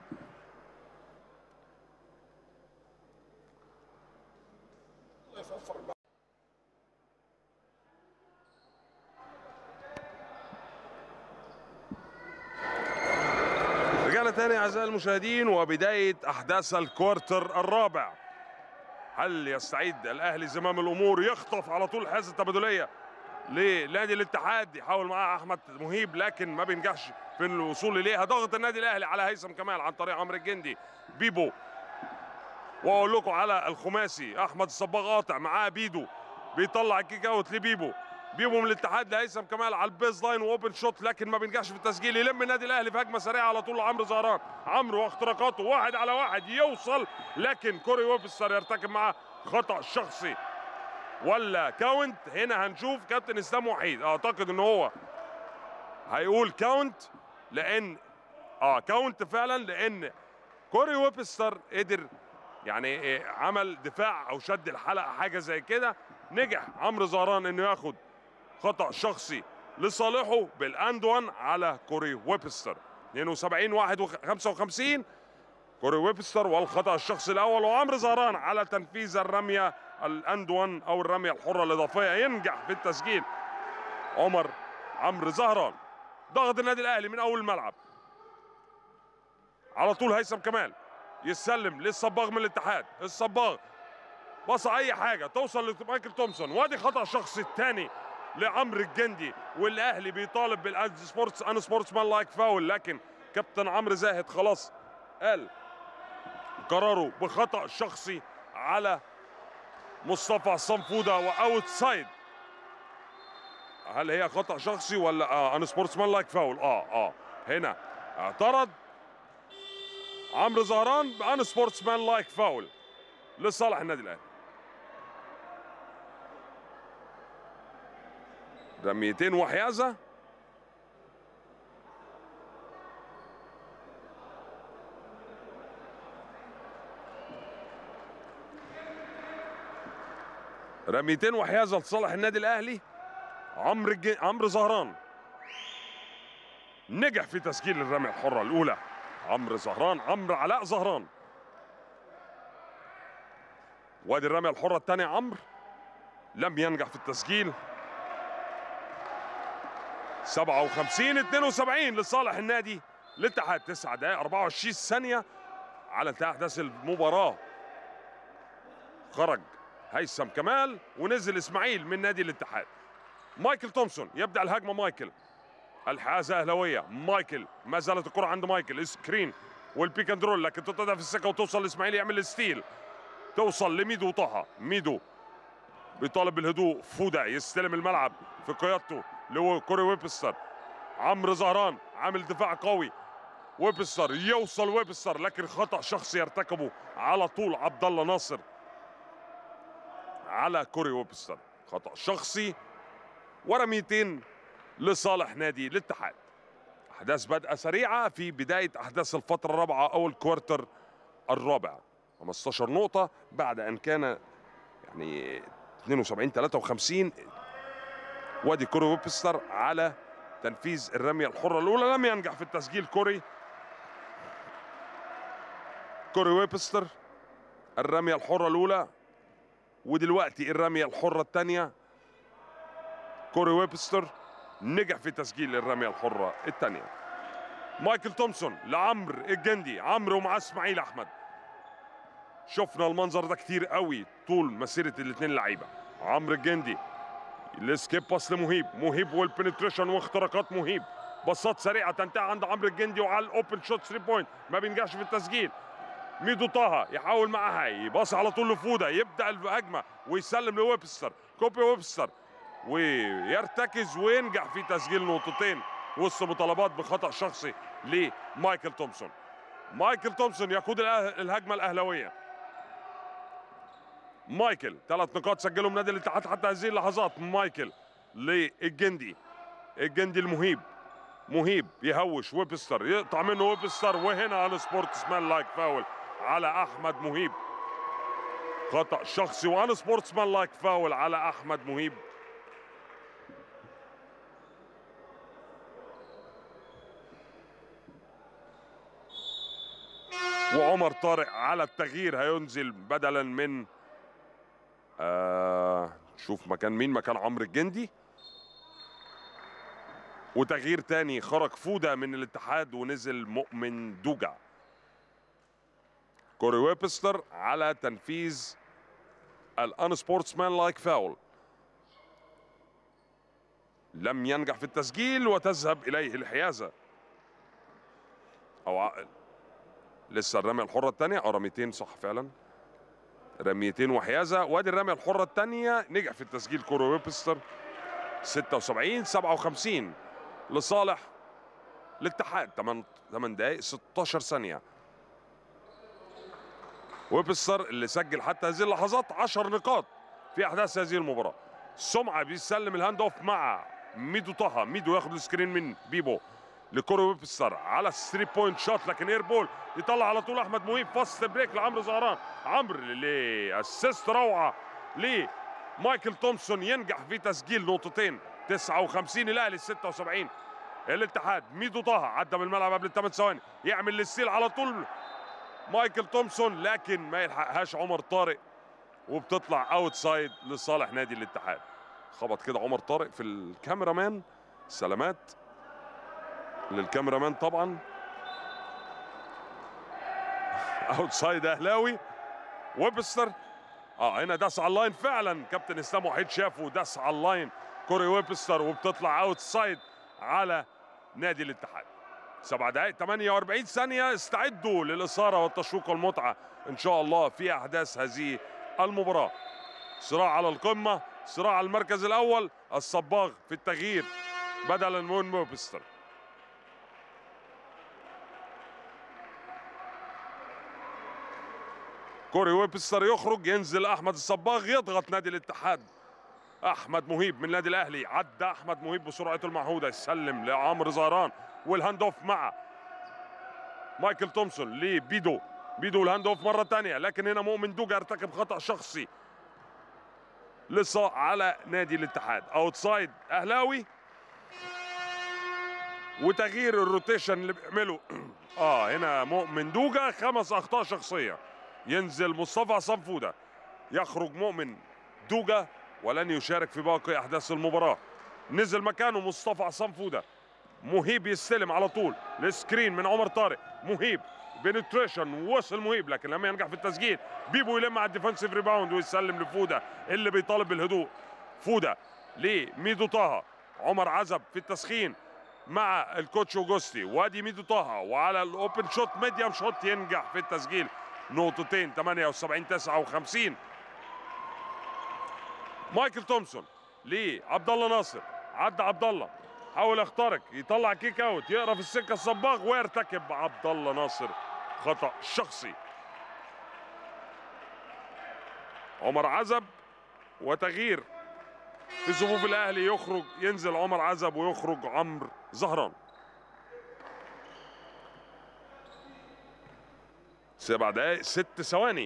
Speaker 1: رجعنا تاني اعزائي المشاهدين وبدايه احداث الكوارتر الرابع هل يستعيد الاهلي زمام الامور يخطف على طول الحازه التبادليه لنادي الاتحاد يحاول معاه احمد مهيب لكن ما بينجحش في الوصول اليها ضغط النادي الاهلي على هيثم كمال عن طريق عمرو الجندي بيبو واقول لكم على الخماسي احمد الصباغ قاطع معاه بيدو بيطلع الكيك اوت لبيبو بيبقوا من الاتحاد لهيثم كمال على البيز لاين واوبن شوت لكن ما بينجحش في التسجيل يلم النادي الاهلي في هجمه سريعه على طول عمرو زهران عمرو واختراقاته واحد على واحد يوصل لكن كوري ويبستر يرتكب معاه خطا شخصي ولا كاونت هنا هنشوف كابتن اسلام وحيد اعتقد ان هو هيقول كاونت لان اه كاونت فعلا لان كوري ويبستر قدر يعني إيه، عمل دفاع او شد الحلقه حاجه زي كده نجح عمرو زهران انه ياخد خطا شخصي لصالحه بالاند 1 على كوري ويبستر 72 1 55 كوري ويبستر والخطا الشخصي الاول وعمرو زهران على تنفيذ الرميه الاند 1 او الرميه الحره الاضافيه ينجح في التسجيل عمر عمرو زهران ضغط النادي الاهلي من اول الملعب على طول هيثم كمال يسلم للصباغ من الاتحاد الصباغ بص اي حاجه توصل لمايكل تومسون وادي خطا شخصي الثاني لعمرو الجندي والاهلي بيطالب بالان سبورتس ان سبورتس مان لايك فاول لكن كابتن عمرو زاهد خلاص قال قراره بخطا شخصي على مصطفى عصام فوده واوت سايد هل هي خطا شخصي ولا اه ان سبورتس مان لايك فاول اه اه هنا اعترض عمرو زهران بان سبورتس مان لايك فاول لصالح النادي الاهلي رميتين وحيازه رميتين وحيازه لصالح النادي الاهلي عمرو الج... عمرو زهران نجح في تسجيل الرميه الحره الاولى عمرو زهران عمرو علاء زهران وادي الرميه الحره الثانيه عمرو لم ينجح في التسجيل 57 72 لصالح النادي الاتحاد 9 دقائق 24 ثانيه على انتهاء احداث المباراه خرج هيثم كمال ونزل اسماعيل من نادي الاتحاد مايكل تومسون يبدا الهجمه مايكل الحازه اهلاويه مايكل ما زالت الكره عند مايكل سكرين والبيك اند رول لكن تتقطع في السكه وتوصل لاسماعيل يعمل الستيل توصل لميدو طه ميدو بيطالب بالهدوء فودا يستلم الملعب في قيادته لكوري ويبستر عمرو زهران عامل دفاع قوي ويبستر يوصل ويبستر لكن خطا شخصي يرتكبه على طول عبد الله ناصر على كوري ويبستر خطا شخصي ورميتين لصالح نادي الاتحاد احداث بدأ سريعه في بدايه احداث الفتره الرابعه او الكوارتر الرابع 15 نقطه بعد ان كان يعني 72 53 وادي كوري ويبستر على تنفيذ الرميه الحره الاولى لم ينجح في التسجيل كوري كوري ويبستر الرميه الحره الاولى ودلوقتي الرميه الحره الثانيه كوري ويبستر نجح في تسجيل الرميه الحره الثانيه مايكل تومسون لعمرو الجندي عمرو ومعاه اسماعيل احمد شفنا المنظر ده كتير قوي طول مسيره الاثنين لعيبه عمرو الجندي السكيب باس لمهيب مهيب والبنتريشن واختراقات مهيب باصات سريعه تنتهي عند عمرو الجندي وعلى الاوبن شوت 3 بوينت ما بينجحش في التسجيل ميدو طه يحاول معاها يباص على طول لفوده يبدا الهجمه ويسلم لويبستر كوبي ويبستر ويرتكز وينجح في تسجيل نقطتين وسط مطالبات بخطا شخصي لمايكل تومسون مايكل تومسون يقود الأه- الهجمه الاهلاويه مايكل ثلاث نقاط سجلهم نادي الاتحاد حتى هذه اللحظات مايكل للجندي الجندي المهيب مهيب يهوش ويبستر يقطع منه ويبستر وهنا على سبورتس مان لايك فاول على احمد مهيب خطا شخصي وعلى سبورتس مان لايك فاول على احمد مهيب وعمر طارق على التغيير هينزل بدلا من آه شوف مكان مين مكان عمرو الجندي وتغيير تاني خرج فودا من الاتحاد ونزل مؤمن دوجا كوري ويبستر على تنفيذ الان سبورتسمان لايك فاول لم ينجح في التسجيل وتذهب اليه الحيازه او ع- لسه الرميه الحره الثانيه اه رميتين صح فعلا رميتين وحيازه وادي الرميه الحره الثانيه نجح في التسجيل كوري ويبستر 76 57 لصالح الاتحاد 8 8 دقائق 16 ثانيه ويبستر اللي سجل حتى هذه اللحظات 10 نقاط في احداث هذه المباراه سمعه بيسلم الهاند اوف مع ميدو طه ميدو ياخد السكرين من بيبو لكوري ويبستر على الثري بوينت شوت لكن اير بول يطلع على طول احمد مهيب فاست بريك لعمرو زهران عمرو اللي اسيست روعه لمايكل تومسون ينجح في تسجيل نقطتين 59 الاهلي 76 الاتحاد ميدو طه عدى من الملعب قبل الثمان ثواني يعمل الستيل على طول مايكل تومسون لكن ما يلحقهاش عمر طارق وبتطلع اوت سايد لصالح نادي الاتحاد خبط كده عمر طارق في الكاميرامان سلامات للكاميرامان طبعا اوت سايد اهلاوي ويبستر اه هنا داس على اللاين فعلا كابتن اسلام وحيد شافه داس على اللاين كوري ويبستر وبتطلع اوت سايد على نادي الاتحاد سبع دقائق 48 ثانية استعدوا للإثارة والتشويق والمتعة إن شاء الله في أحداث هذه المباراة صراع على القمة صراع على المركز الأول الصباغ في التغيير بدلا من ويبستر كوري ويبستر يخرج ينزل احمد الصباغ يضغط نادي الاتحاد احمد مهيب من النادي الاهلي عدى احمد مهيب بسرعته المعهوده يسلم لعمرو زهران والهاند اوف مع مايكل تومسون لبيدو بيدو الهاند اوف مره ثانيه لكن هنا مؤمن دوجا ارتكب خطا شخصي لسه على نادي الاتحاد اوتسايد اهلاوي وتغيير الروتيشن اللي بيعمله اه هنا مؤمن دوجا خمس اخطاء شخصيه ينزل مصطفى صنفوده يخرج مؤمن دوجا ولن يشارك في باقي احداث المباراه نزل مكانه مصطفى صنفوده مهيب يستلم على طول السكرين من عمر طارق مهيب بنتريشن وصل مهيب لكن لم ينجح في التسجيل بيبو يلم على الديفنسيف ريباوند ويسلم لفوده اللي بيطالب بالهدوء فوده لميدو طه عمر عزب في التسخين مع الكوتش اوجوستي وادي ميدو طه وعلى الاوبن شوت ميديم شوت ينجح في التسجيل نقطتين 78 59 مايكل تومسون لعبد الله ناصر عدى عبد الله حاول يخترق يطلع كيك اوت يقرا في السكه الصباغ ويرتكب عبد الله ناصر خطا شخصي عمر عزب وتغيير في صفوف الاهلي يخرج ينزل عمر عزب ويخرج عمرو زهران سبع دقائق ست ثواني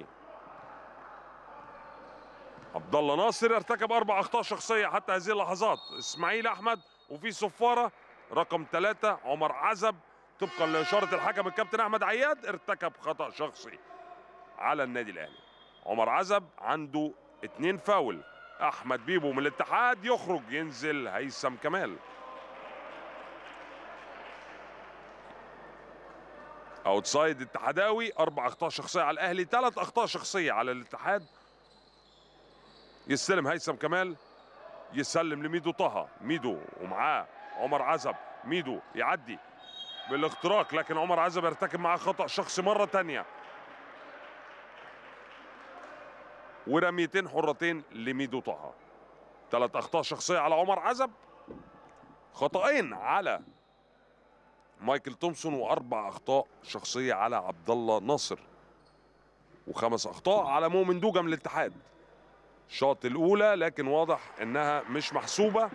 Speaker 1: عبد الله ناصر ارتكب اربع اخطاء شخصيه حتى هذه اللحظات اسماعيل احمد وفي صفاره رقم ثلاثة عمر عزب طبقا لاشاره الحكم الكابتن احمد عياد ارتكب خطا شخصي على النادي الاهلي عمر عزب عنده اتنين فاول احمد بيبو من الاتحاد يخرج ينزل هيثم كمال اوتسايد اتحداوي اربع اخطاء شخصيه على الاهلي ثلاث اخطاء شخصيه على الاتحاد يستلم هيثم كمال يسلم لميدو طه ميدو ومعاه عمر عزب ميدو يعدي بالاختراق لكن عمر عزب يرتكب معاه خطا شخصي مره تانية ورميتين حرتين لميدو طه ثلاث اخطاء شخصيه على عمر عزب خطأين على مايكل تومسون واربع اخطاء شخصيه على عبد الله ناصر وخمس اخطاء على مؤمن دوجا من الاتحاد الشوط الاولى لكن واضح انها مش محسوبه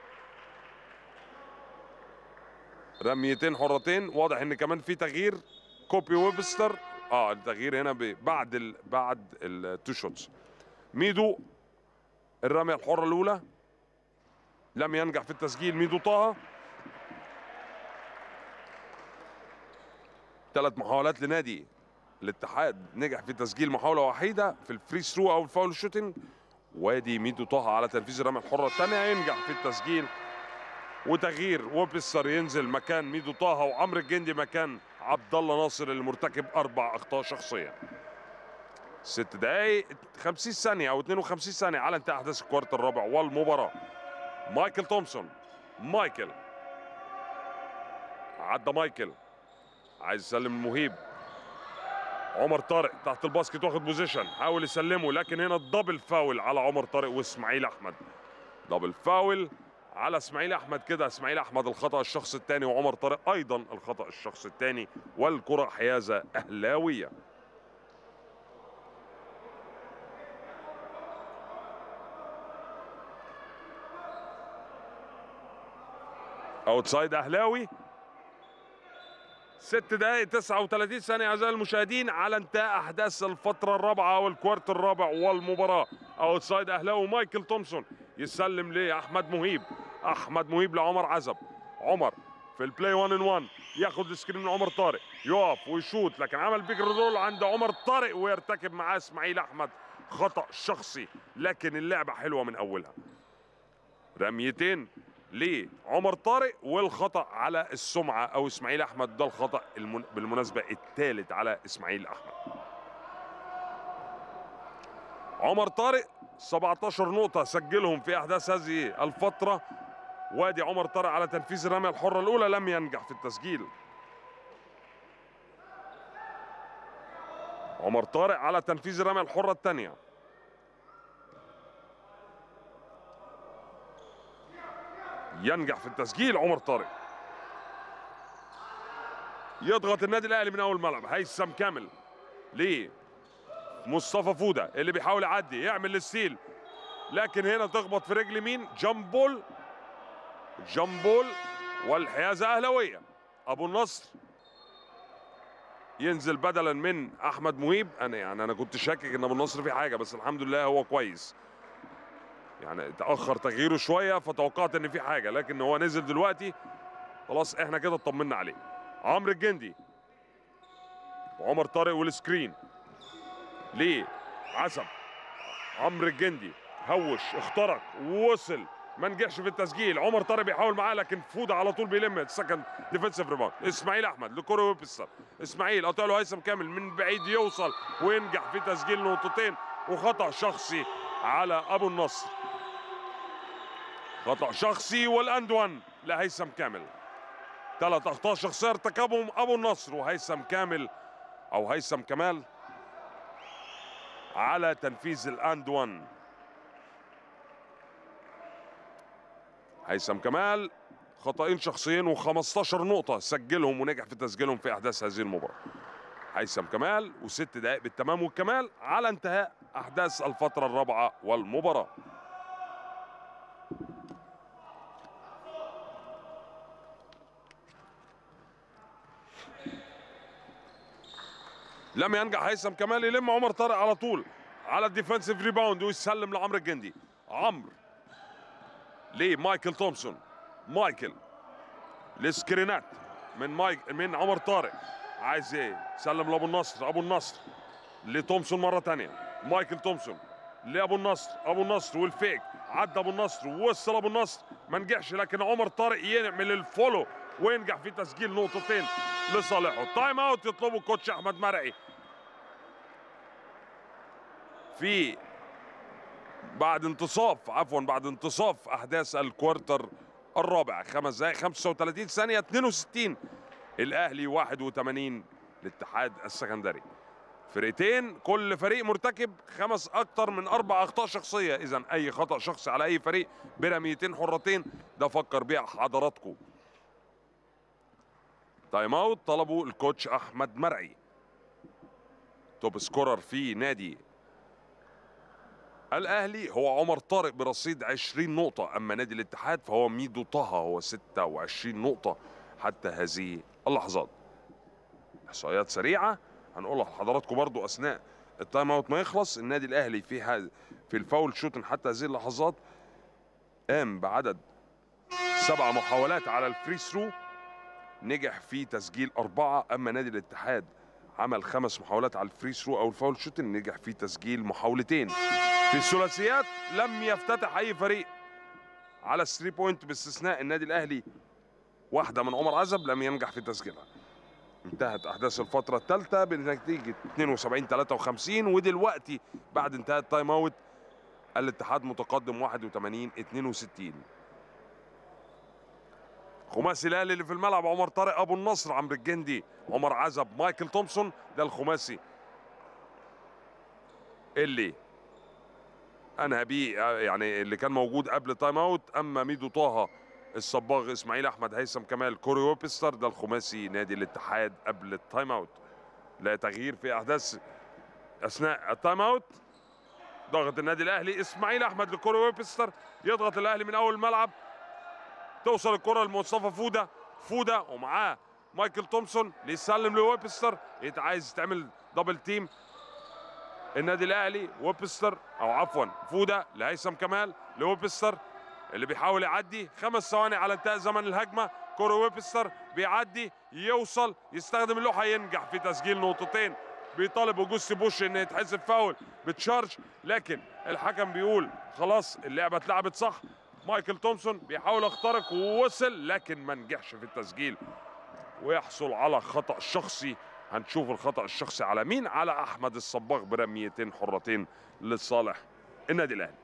Speaker 1: رميتين حرتين واضح ان كمان في تغيير كوبي ويبستر اه التغيير هنا ب- بعد ال بعد التو شوتس ميدو الرميه الحره الاولى لم ينجح في التسجيل ميدو طه ثلاث محاولات لنادي الاتحاد نجح في تسجيل محاوله وحيده في الفري ثرو او الفاول شوتنج وادي ميدو طه على تنفيذ الرميه الحره الثانيه ينجح في التسجيل وتغيير وبستر ينزل مكان ميدو طه وعمرو الجندي مكان عبد الله ناصر اللي مرتكب اربع اخطاء شخصيه ست دقائق 50 ثانيه او 52 ثانيه على انتهاء احداث الكوارت الرابع والمباراه مايكل تومسون مايكل عدى مايكل عايز يسلم المهيب عمر طارق تحت الباسكت واخد بوزيشن حاول يسلمه لكن هنا الدبل فاول على عمر طارق واسماعيل احمد دبل فاول على اسماعيل احمد كده اسماعيل احمد الخطا الشخص الثاني وعمر طارق ايضا الخطا الشخص الثاني والكره حيازه اهلاويه اوتسايد اهلاوي ست دقائق 39 ثانية أعزائي المشاهدين على انتهاء أحداث الفترة الرابعة والكوارت الرابع والمباراة أوتسايد أهلاوي مايكل تومسون يسلم لأحمد مهيب أحمد مهيب لعمر عزب عمر في البلاي 1 ان 1 ياخد السكرين من عمر طارق يقف ويشوط لكن عمل بيج رول عند عمر طارق ويرتكب معاه اسماعيل احمد خطا شخصي لكن اللعبه حلوه من اولها رميتين لعمر طارق والخطا على السمعه او اسماعيل احمد ده الخطا المن... بالمناسبه الثالث على اسماعيل احمد عمر طارق 17 نقطه سجلهم في احداث هذه الفتره وادي عمر طارق على تنفيذ الرميه الحره الاولى لم ينجح في التسجيل عمر طارق على تنفيذ الرميه الحره الثانيه ينجح في التسجيل عمر طارق يضغط النادي الاهلي من اول ملعب هيثم كامل ليه مصطفى فوده اللي بيحاول يعدي يعمل الستيل لكن هنا تخبط في رجل مين جامبول جامبول والحيازه اهلاويه ابو النصر ينزل بدلا من احمد مهيب انا يعني انا كنت شاكك ان ابو النصر في حاجه بس الحمد لله هو كويس يعني تاخر تغييره شويه فتوقعت ان في حاجه لكن هو نزل دلوقتي خلاص احنا كده اطمنا عليه عمرو الجندي وعمر طارق والسكرين ليه عزم عمرو الجندي هوش اخترق ووصل ما نجحش في التسجيل عمر طارق بيحاول معاه لكن فوده على طول بيلم السكند ديفensive ريباوند اسماعيل احمد لكوري ويبستر اسماعيل قطع له هيثم كامل من بعيد يوصل وينجح في تسجيل نقطتين وخطا شخصي على ابو النصر خطا شخصي والاند وان لهيثم كامل ثلاث اخطاء شخصيه ارتكبهم ابو النصر وهيثم كامل او هيثم كمال على تنفيذ الاند وان هيثم كمال خطأين شخصيين و15 نقطة سجلهم ونجح في تسجيلهم في أحداث هذه المباراة. هيثم كمال وست دقائق بالتمام والكمال على انتهاء أحداث الفترة الرابعة والمباراة. لم ينجح هيثم كمال يلم عمر طارق على طول على الديفensive ريباوند ويسلم لعمرو الجندي. عمرو لمايكل تومسون مايكل لسكرينات من مايك من عمر طارق عايز ايه سلم لابو النصر ابو النصر لتومسون مره تانية مايكل تومسون لابو النصر ابو النصر والفيك عدى ابو النصر ووصل ابو النصر ما نجحش لكن عمر طارق يعمل الفولو وينجح في تسجيل نقطتين لصالحه تايم اوت يطلبه كوتش احمد مرعي في بعد انتصاف عفوا بعد انتصاف احداث الكوارتر الرابع خمس دقائق 35 ثانيه 62 الاهلي 81 الاتحاد السكندري فرقتين كل فريق مرتكب خمس اكتر من اربع اخطاء شخصيه اذا اي خطا شخصي على اي فريق برميتين حرتين ده فكر بيها حضراتكم تايم اوت طلبه الكوتش احمد مرعي توب سكورر في نادي الاهلي هو عمر طارق برصيد 20 نقطه اما نادي الاتحاد فهو ميدو طه هو 26 نقطه حتى هذه اللحظات احصائيات سريعه هنقولها لحضراتكم برضو اثناء التايم اوت ما يخلص النادي الاهلي في هذا في الفاول شوتن حتى هذه اللحظات قام بعدد سبع محاولات على الفري ثرو نجح في تسجيل أربعة أما نادي الاتحاد عمل خمس محاولات على الفري ثرو أو الفاول شوتن نجح في تسجيل محاولتين في الثلاثيات لم يفتتح أي فريق على الثري بوينت باستثناء النادي الأهلي واحدة من عمر عزب لم ينجح في تسجيلها انتهت أحداث الفترة الثالثة بنتيجة 72 53 ودلوقتي بعد انتهاء التايم أوت الاتحاد متقدم 81 62 خماسي الاهلي اللي في الملعب عمر طارق ابو النصر عمرو الجندي عمر عزب مايكل تومسون ده الخماسي اللي انهى بيه آه، يعني اللي كان موجود قبل التايم اوت اما ميدو طه الصباغ اسماعيل احمد هيثم كمال كوري ويبستر ده الخماسي نادي الاتحاد قبل التايم اوت لا تغيير في احداث اثناء التايم اوت ضغط النادي الاهلي اسماعيل احمد لكوري ويبستر يضغط الاهلي من اول الملعب توصل الكره لمصطفى فوده فوده ومعاه مايكل تومسون ليسلم لويبستر يت- عايز تعمل دبل تيم النادي الاهلي ويبستر او عفوا فوده لهيثم كمال لويبستر اللي بيحاول يعدي خمس ثواني على انتهاء زمن الهجمه كوري ويبستر بيعدي يوصل يستخدم اللوحه ينجح في تسجيل نقطتين بيطالب اوجوستي بوش ان يتحسب فاول بتشارج لكن الحكم بيقول خلاص اللعبه اتلعبت صح مايكل تومسون بيحاول يخترق ووصل لكن ما نجحش في التسجيل ويحصل على خطأ شخصي هنشوف الخطأ الشخصي على مين على أحمد الصباغ برميتين حرتين لصالح النادي الأهلي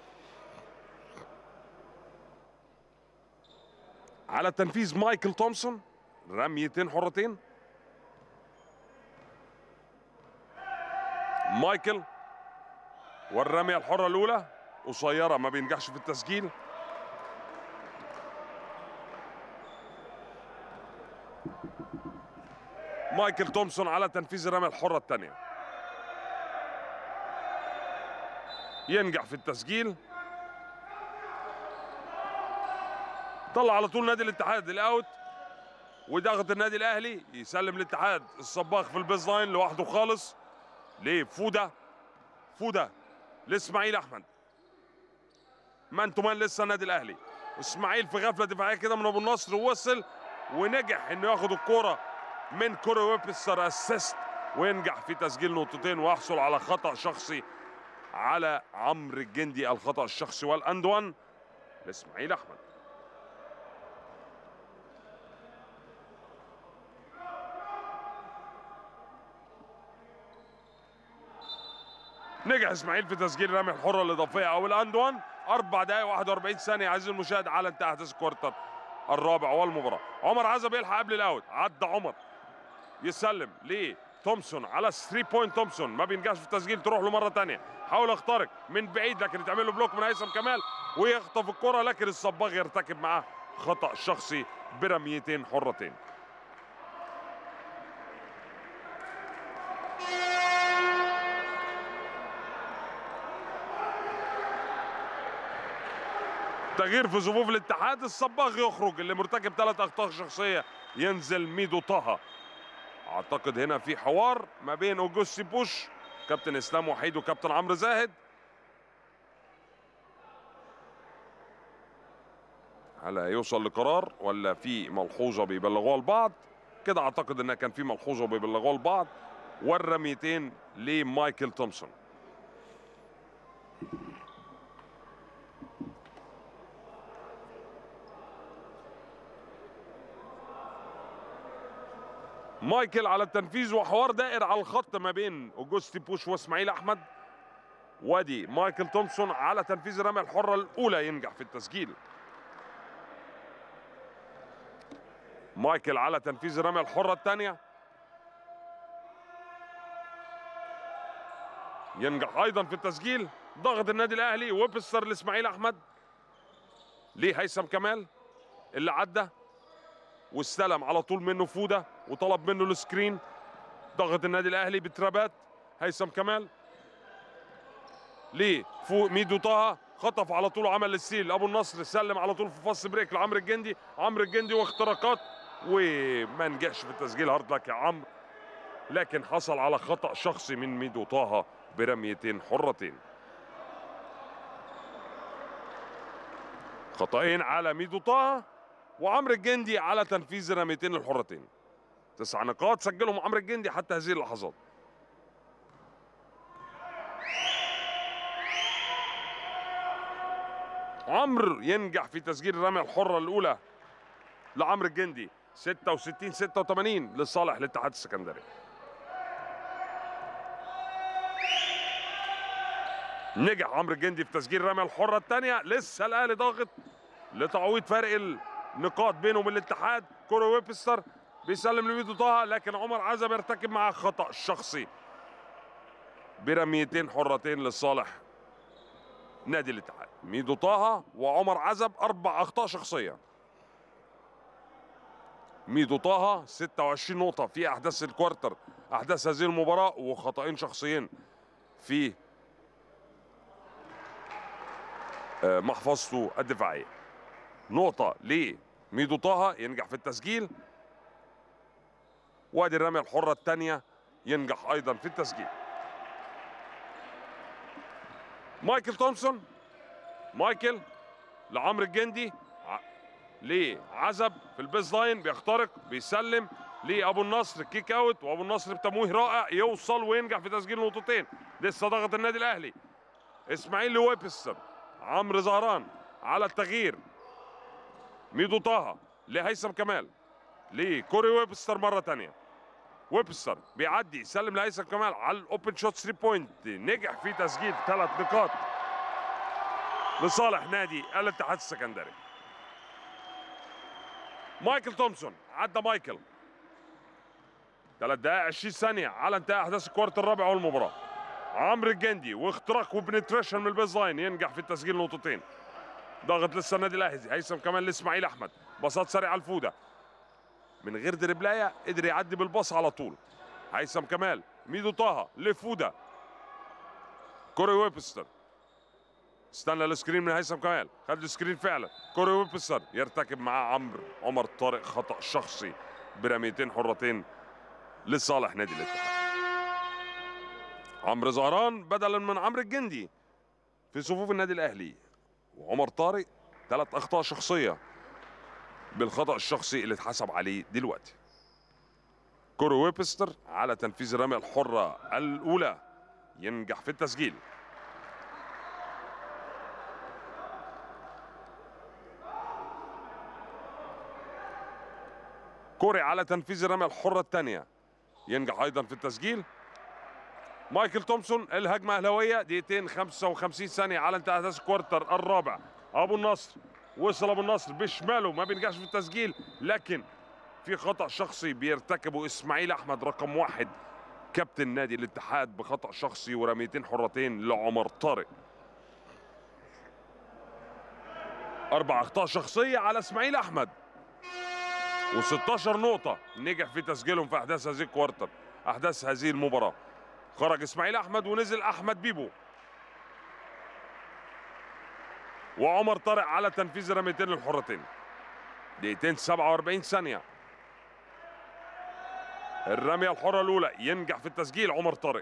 Speaker 1: على تنفيذ مايكل تومسون رميتين حرتين مايكل والرمية الحرة الأولى قصيرة ما بينجحش في التسجيل مايكل تومسون على تنفيذ الرمية الحرة الثانية ينجح في التسجيل طلع على طول نادي الاتحاد الاوت وضغط النادي الاهلي يسلم الاتحاد الصباغ في البيز لاين لوحده خالص ليه فوده فوده لاسماعيل احمد مان تو مان لسه النادي الاهلي اسماعيل في غفله دفاعيه كده من ابو النصر وصل ونجح انه ياخد الكوره من كوري ويبستر اسيست وينجح في تسجيل نقطتين ويحصل على خطا شخصي على عمرو الجندي الخطا الشخصي والاند وان لاسماعيل احمد نجح اسماعيل في تسجيل رمي الحره الاضافيه او الاند وان اربع دقائق 41 ثانيه عزيزي المشاهد على انتهاء احداث الكوارتر الرابع والمباراه عمر عزب يلحق قبل الاوت عدى عمر يسلم ليه تومسون على 3 بوينت تومسون ما بينجحش في التسجيل تروح له مره ثانيه حاول يخترق من بعيد لكن يتعمل له بلوك من هيثم كمال ويخطف الكره لكن الصباغ يرتكب معاه خطا شخصي برميتين حرتين تغيير في صفوف الاتحاد الصباغ يخرج اللي مرتكب ثلاث اخطاء شخصيه ينزل ميدو طه اعتقد هنا في حوار ما بين اوجوستي بوش كابتن اسلام وحيد وكابتن عمرو زاهد هل هيوصل لقرار ولا في ملحوظه بيبلغوها لبعض كده اعتقد انها كان في ملحوظه بيبلغوها لبعض والرميتين لمايكل تومسون مايكل على التنفيذ وحوار دائر على الخط ما بين اوجوستي بوش واسماعيل احمد وادي مايكل تومسون على تنفيذ الرمية الحرة الأولى ينجح في التسجيل مايكل على تنفيذ الرمية الحرة الثانية ينجح أيضا في التسجيل ضغط النادي الأهلي ويبستر لإسماعيل أحمد ليه هيثم كمال اللي عدى واستلم على طول منه فوده وطلب منه السكرين ضغط النادي الاهلي بترابات هيثم كمال ليه فوق ميدو طه خطف على طول وعمل السيل ابو النصر سلم على طول في فص بريك لعمرو الجندي عمرو الجندي واختراقات وما نجحش في التسجيل هارد لك يا عمرو لكن حصل على خطا شخصي من ميدو طه برميتين حرتين خطأين على ميدو طه وعمرو الجندي على تنفيذ الرميتين الحرتين تسع نقاط سجلهم عمرو الجندي حتى هذه اللحظات عمرو ينجح في تسجيل الرمية الحرة الأولى لعمرو الجندي 66 86 لصالح الاتحاد السكندري نجح عمرو الجندي في تسجيل الرمية الحرة الثانية لسه الأهلي ضاغط لتعويض فرق النقاط بينهم الاتحاد كوري ويبستر بيسلم لميدو طه لكن عمر عزب يرتكب معاه خطأ شخصي برميتين حرتين لصالح نادي الاتحاد ميدو طه وعمر عزب اربع اخطاء شخصيه ميدو طه 26 نقطه في احداث الكوارتر احداث هذه المباراه وخطأين شخصيين في آه، محفظته الدفاعيه نقطه لميدو طه ينجح في التسجيل وادي الرميه الحره الثانيه ينجح ايضا في التسجيل مايكل تومسون مايكل لعمرو الجندي ع- لعزب في البيز لاين بيخترق بيسلم لابو النصر كيك اوت وابو النصر بتمويه رائع يوصل وينجح في تسجيل نقطتين لسه ضغط النادي الاهلي اسماعيل لويبستر عمرو زهران على التغيير ميدو طه لهيثم كمال لكوري ويبستر مره تانية ويبستر بيعدي يسلم لهيثم كمال على الاوبن شوت 3 بوينت نجح في تسجيل ثلاث نقاط لصالح نادي الاتحاد السكندري مايكل تومسون عدى مايكل ثلاث دقائق 20 ثانية على انتهاء أحداث الكوارت الرابع والمباراة عمرو الجندي واختراق وبنتريشن من البيز لاين ينجح في التسجيل نقطتين ضغط لسه النادي الاهلي هيثم كمان لاسماعيل احمد باصات سريعه الفوده من غير دربلايه قدر يعدي بالباص على طول هيثم كمال ميدو طه لفوده كوري ويبستر استنى السكرين من هيثم كمال خد السكرين فعلا كوري ويبستر يرتكب معاه عمرو عمر طارق خطا شخصي برميتين حرتين لصالح نادي الاتحاد عمرو زهران بدلا من عمرو الجندي في صفوف النادي الاهلي وعمر طارق ثلاث اخطاء شخصيه بالخطا الشخصي اللي اتحسب عليه دلوقتي كوري ويبستر على تنفيذ الرميه الحره الاولى ينجح في التسجيل كوري على تنفيذ الرميه الحره الثانيه ينجح ايضا في التسجيل مايكل تومسون الهجمه اهلاويه دقيقتين 55 ثانيه على انتهاء احداث الكوارتر الرابع ابو النصر وصل ابو النصر بشماله ما بينجحش في التسجيل لكن في خطا شخصي بيرتكبه اسماعيل احمد رقم واحد كابتن نادي الاتحاد بخطا شخصي ورميتين حرتين لعمر طارق اربع اخطاء شخصيه على اسماعيل احمد و16 نقطه نجح في تسجيلهم في احداث هذه الكوارتر احداث هذه المباراه خرج اسماعيل احمد ونزل احمد بيبو وعمر طارق على تنفيذ رميتين الحرتين دقيقتين 47 ثانية الرمية الحرة الأولى ينجح في التسجيل عمر طارق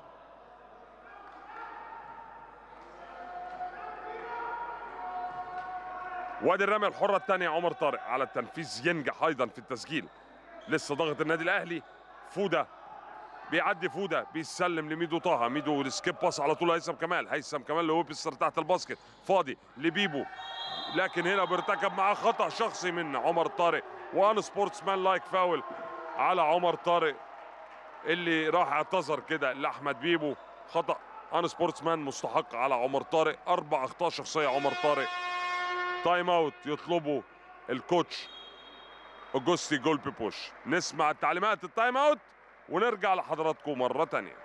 Speaker 1: وادي الرمية الحرة الثانية عمر طارق على التنفيذ ينجح أيضا في التسجيل لسه ضغط النادي الأهلي فودة بيعدي فوده بيسلم لميدو طه ميدو السكيب باس على طول هيثم كمال هيثم كمال لويبستر تحت الباسكت فاضي لبيبو لكن هنا بيرتكب معاه خطا شخصي من عمر طارق وان سبورتس مان لايك فاول على عمر طارق اللي راح اعتذر كده لاحمد بيبو خطا ان سبورتس مان مستحق على عمر طارق اربع اخطاء شخصيه عمر طارق تايم اوت يطلبه الكوتش اوجوستي جولبي بوش نسمع التعليمات التايم اوت ونرجع لحضراتكم مرة تانية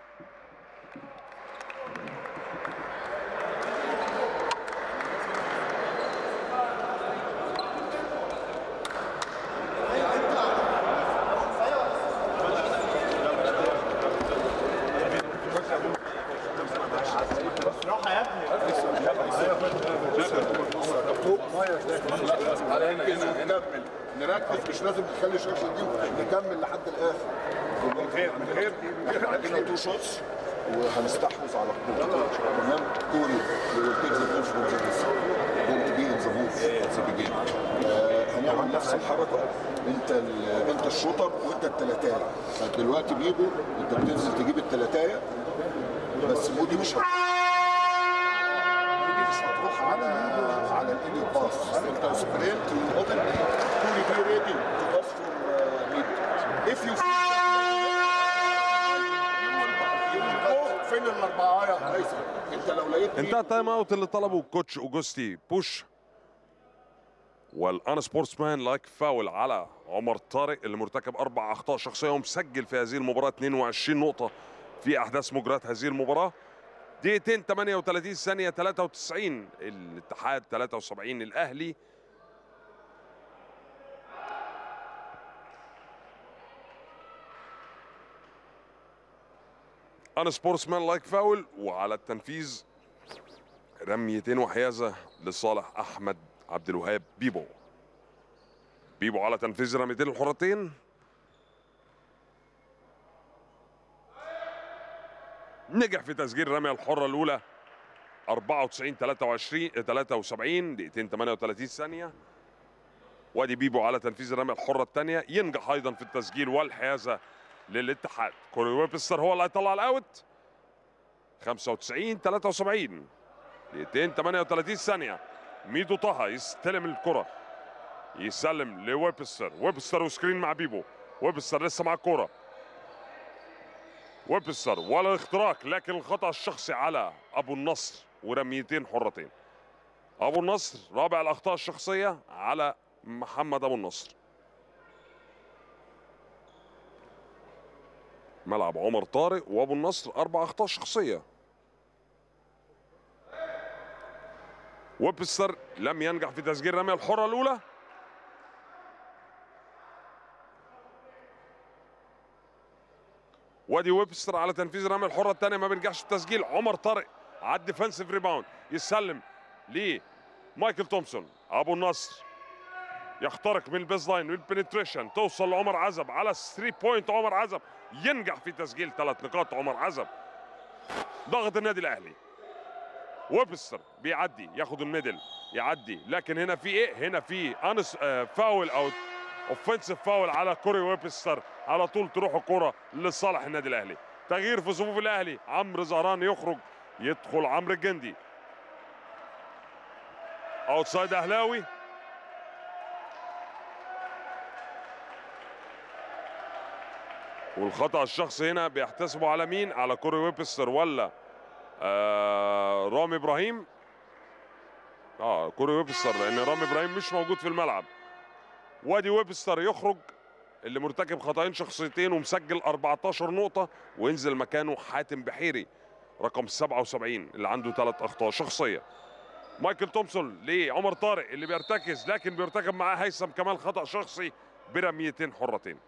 Speaker 2: نكمل نركز مش لازم نخلي الشاشه دي نكمل لحد الاخر من غير من غير عندنا تو شوتس وهنستحوذ على الكوره تمام كوري will take the ball from the going to be in the move at the beginning آه، هنعمل نفس الحركه انت ال- انت الشوطر وانت التلاتايه فدلوقتي بيبو انت بتنزل تجيب التلاتايه بس مودي مش هت- مودي مش هتروح على على الايد باس انت سبرنت اوبن كوري بي ريدي تو باس فور ميدو if you فين الاربعه يا هيثم انت لو لقيت
Speaker 1: انتهى التايم اوت اللي طلبه كوتش اوجوستي بوش والان سبورتسمان لايك فاول على عمر طارق اللي مرتكب اربع اخطاء شخصيه ومسجل في هذه المباراه 22 نقطه في احداث مجريات هذه المباراه دقيقتين 38 ثانيه 93 الاتحاد 73 الاهلي انا سبورتسمان لايك فاول وعلى التنفيذ رميتين وحيازه لصالح احمد عبد الوهاب بيبو بيبو على تنفيذ رميتين الحرتين نجح في تسجيل الرميه الحره الاولى 94 23 73 دقيقتين 38 ثانيه وادي بيبو على تنفيذ الرميه الحره الثانيه ينجح ايضا في التسجيل والحيازه للاتحاد كوري ويبستر هو اللي هيطلع الاوت 95 73 دقيقتين 38 ثانيه ميدو طه يستلم الكره يسلم لويبستر ويبستر وسكرين مع بيبو ويبستر لسه مع الكره ويبستر ولا اختراق لكن الخطا الشخصي على ابو النصر ورميتين حرتين ابو النصر رابع الاخطاء الشخصيه على محمد ابو النصر ملعب عمر طارق وابو النصر اربع اخطاء شخصيه ويبستر لم ينجح في تسجيل الرميه الحره الاولى وادي ويبستر على تنفيذ الرميه الحره الثانيه ما بينجحش في التسجيل عمر طارق على الديفنسيف ريباوند يسلم لمايكل تومسون ابو النصر يخترق من البيز لاين والبنتريشن توصل لعمر عزب على 3 بوينت عمر عزب ينجح في تسجيل ثلاث نقاط عمر عزب ضغط النادي الاهلي ويبستر بيعدي ياخد الميدل يعدي لكن هنا في ايه هنا في انس آه فاول او اوفنسيف فاول على كوري ويبستر على طول تروح الكره لصالح النادي الاهلي تغيير في صفوف الاهلي عمرو زهران يخرج يدخل عمرو الجندي اوتسايد اهلاوي والخطا الشخصي هنا بيحتسبه على مين على كوري ويبستر ولا آه رامي ابراهيم اه كوري ويبستر لان رامي ابراهيم مش موجود في الملعب وادي ويبستر يخرج اللي مرتكب خطأين شخصيتين ومسجل 14 نقطة وينزل مكانه حاتم بحيري رقم 77 اللي عنده ثلاث أخطاء شخصية مايكل تومسون لعمر طارق اللي بيرتكز لكن بيرتكب معاه هيثم كمال خطأ شخصي برميتين حرتين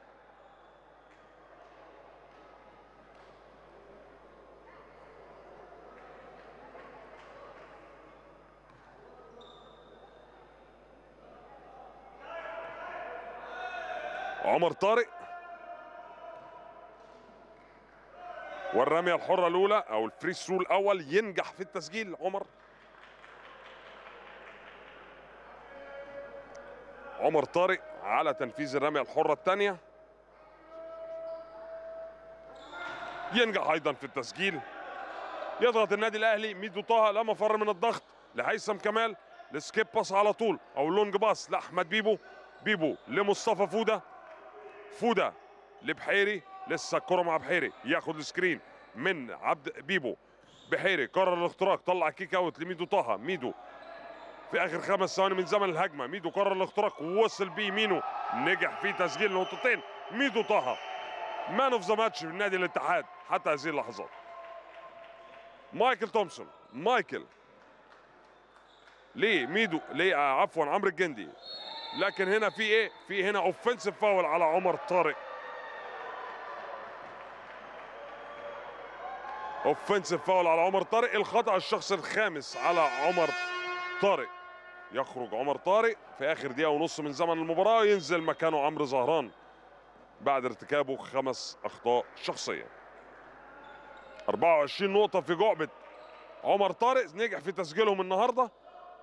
Speaker 1: عمر طارق والرميه الحره الاولى او الفري ثرو الاول ينجح في التسجيل عمر عمر طارق على تنفيذ الرميه الحره الثانيه ينجح ايضا في التسجيل يضغط النادي الاهلي ميدو طه لا مفر من الضغط لهيثم كمال السكيب باس على طول او اللونج باس لاحمد بيبو بيبو لمصطفى فوده فوده لبحيري لسه الكره مع بحيري ياخد السكرين من عبد بيبو بحيري قرر الاختراق طلع كيك اوت لميدو طه ميدو في اخر خمس ثواني من زمن الهجمه ميدو قرر الاختراق ووصل بيه مينو نجح في تسجيل نقطتين ميدو طه مان اوف ذا ماتش في نادي الاتحاد حتى هذه اللحظات مايكل تومسون مايكل ليه ميدو ليه آه عفوا عمرو الجندي لكن هنا في ايه في هنا اوفنسيف فاول على عمر طارق اوفنسيف فاول على عمر طارق الخطا الشخصي الخامس على عمر طارق يخرج عمر طارق في اخر دقيقه ونص من زمن المباراه ينزل مكانه عمرو زهران بعد ارتكابه خمس اخطاء شخصيه 24 نقطه في جعبه عمر طارق نجح في تسجيلهم النهارده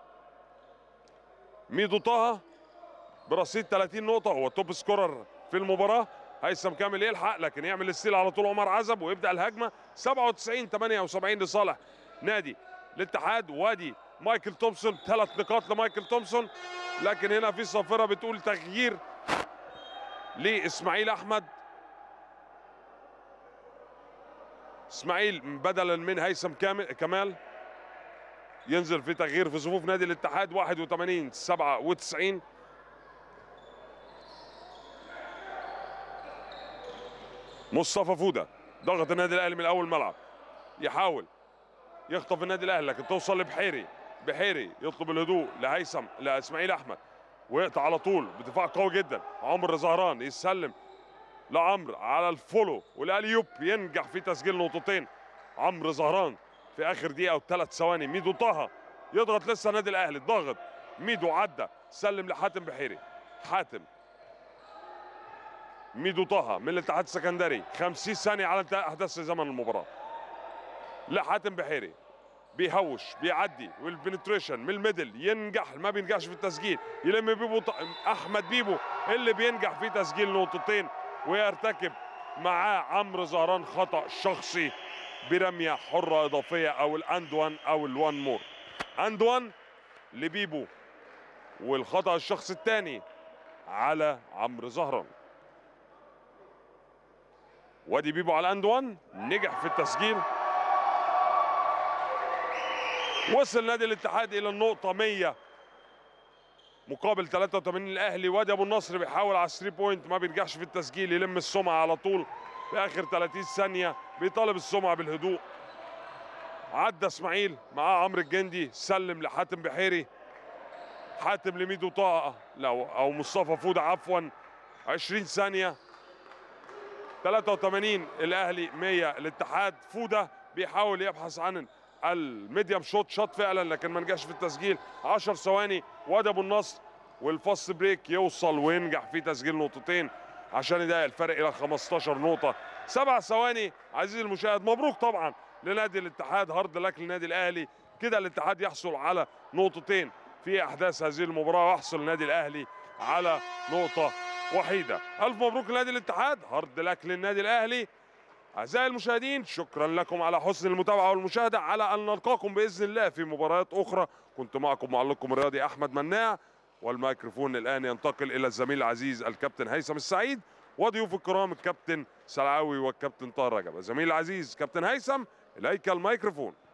Speaker 1: ميدو طه برصيد 30 نقطة هو توب سكورر في المباراة هيثم كامل يلحق لكن يعمل الستيل على طول عمر عزب ويبدأ الهجمة 97 78 لصالح نادي الاتحاد وادي مايكل تومسون ثلاث نقاط لمايكل تومسون لكن هنا في صافرة بتقول تغيير لإسماعيل أحمد إسماعيل بدلا من هيثم كامل كمال ينزل في تغيير في صفوف نادي الاتحاد 81 97 مصطفى فوده ضغط النادي الاهلي من اول ملعب يحاول يخطف النادي الاهلي لكن توصل لبحيري بحيري يطلب الهدوء لهيثم لاسماعيل احمد ويقطع على طول بدفاع قوي جدا عمرو زهران يسلم لعمرو على الفولو والاليوب ينجح في تسجيل نقطتين عمرو زهران في اخر دقيقه وثلاث ثواني ميدو طه يضغط لسه النادي الاهلي ضغط ميدو عدى سلم لحاتم بحيري حاتم ميدو طه من الاتحاد السكندري 50 ثانيه على انتهاء احداث زمن المباراه لحاتم بحيري بيهوش بيعدي والبنتريشن من الميدل ينجح ما بينجحش في التسجيل يلم بيبو ط... احمد بيبو اللي بينجح في تسجيل نقطتين ويرتكب معاه عمرو زهران خطا شخصي برميه حره اضافيه او الاند وان او الوان مور اند وان لبيبو والخطا الشخص الثاني على عمرو زهران وادي بيبو على الاند وان نجح في التسجيل وصل نادي الاتحاد الى النقطة 100 مقابل 83 الاهلي وادي ابو النصر بيحاول على 3 بوينت ما بينجحش في التسجيل يلم السمعة على طول في اخر 30 ثانية بيطالب السمعة بالهدوء عدى اسماعيل معاه عمرو الجندي سلم لحاتم بحيري حاتم لميدو طاقة لا او مصطفى فودة عفوا 20 ثانية 83 الاهلي 100 الاتحاد فودة بيحاول يبحث عن الميديم شوت شوت فعلا لكن ما نجحش في التسجيل 10 ثواني وادي ابو النصر والفاست بريك يوصل وينجح في تسجيل نقطتين عشان يضايق الفرق الى 15 نقطه سبع ثواني عزيزي المشاهد مبروك طبعا لنادي الاتحاد هارد لك للنادي الاهلي كده الاتحاد يحصل على نقطتين في احداث هذه المباراه ويحصل النادي الاهلي على نقطه وحيده الف مبروك لنادي الاتحاد هارد لك للنادي الاهلي أعزائي المشاهدين شكرا لكم على حسن المتابعة والمشاهدة على أن نلقاكم بإذن الله في مباريات أخرى كنت معكم معلقكم الرياضي أحمد مناع والميكروفون الآن ينتقل إلى الزميل العزيز الكابتن هيثم السعيد وضيوف الكرام الكابتن سلعاوي والكابتن طاهر رجب الزميل العزيز كابتن هيثم إليك الميكروفون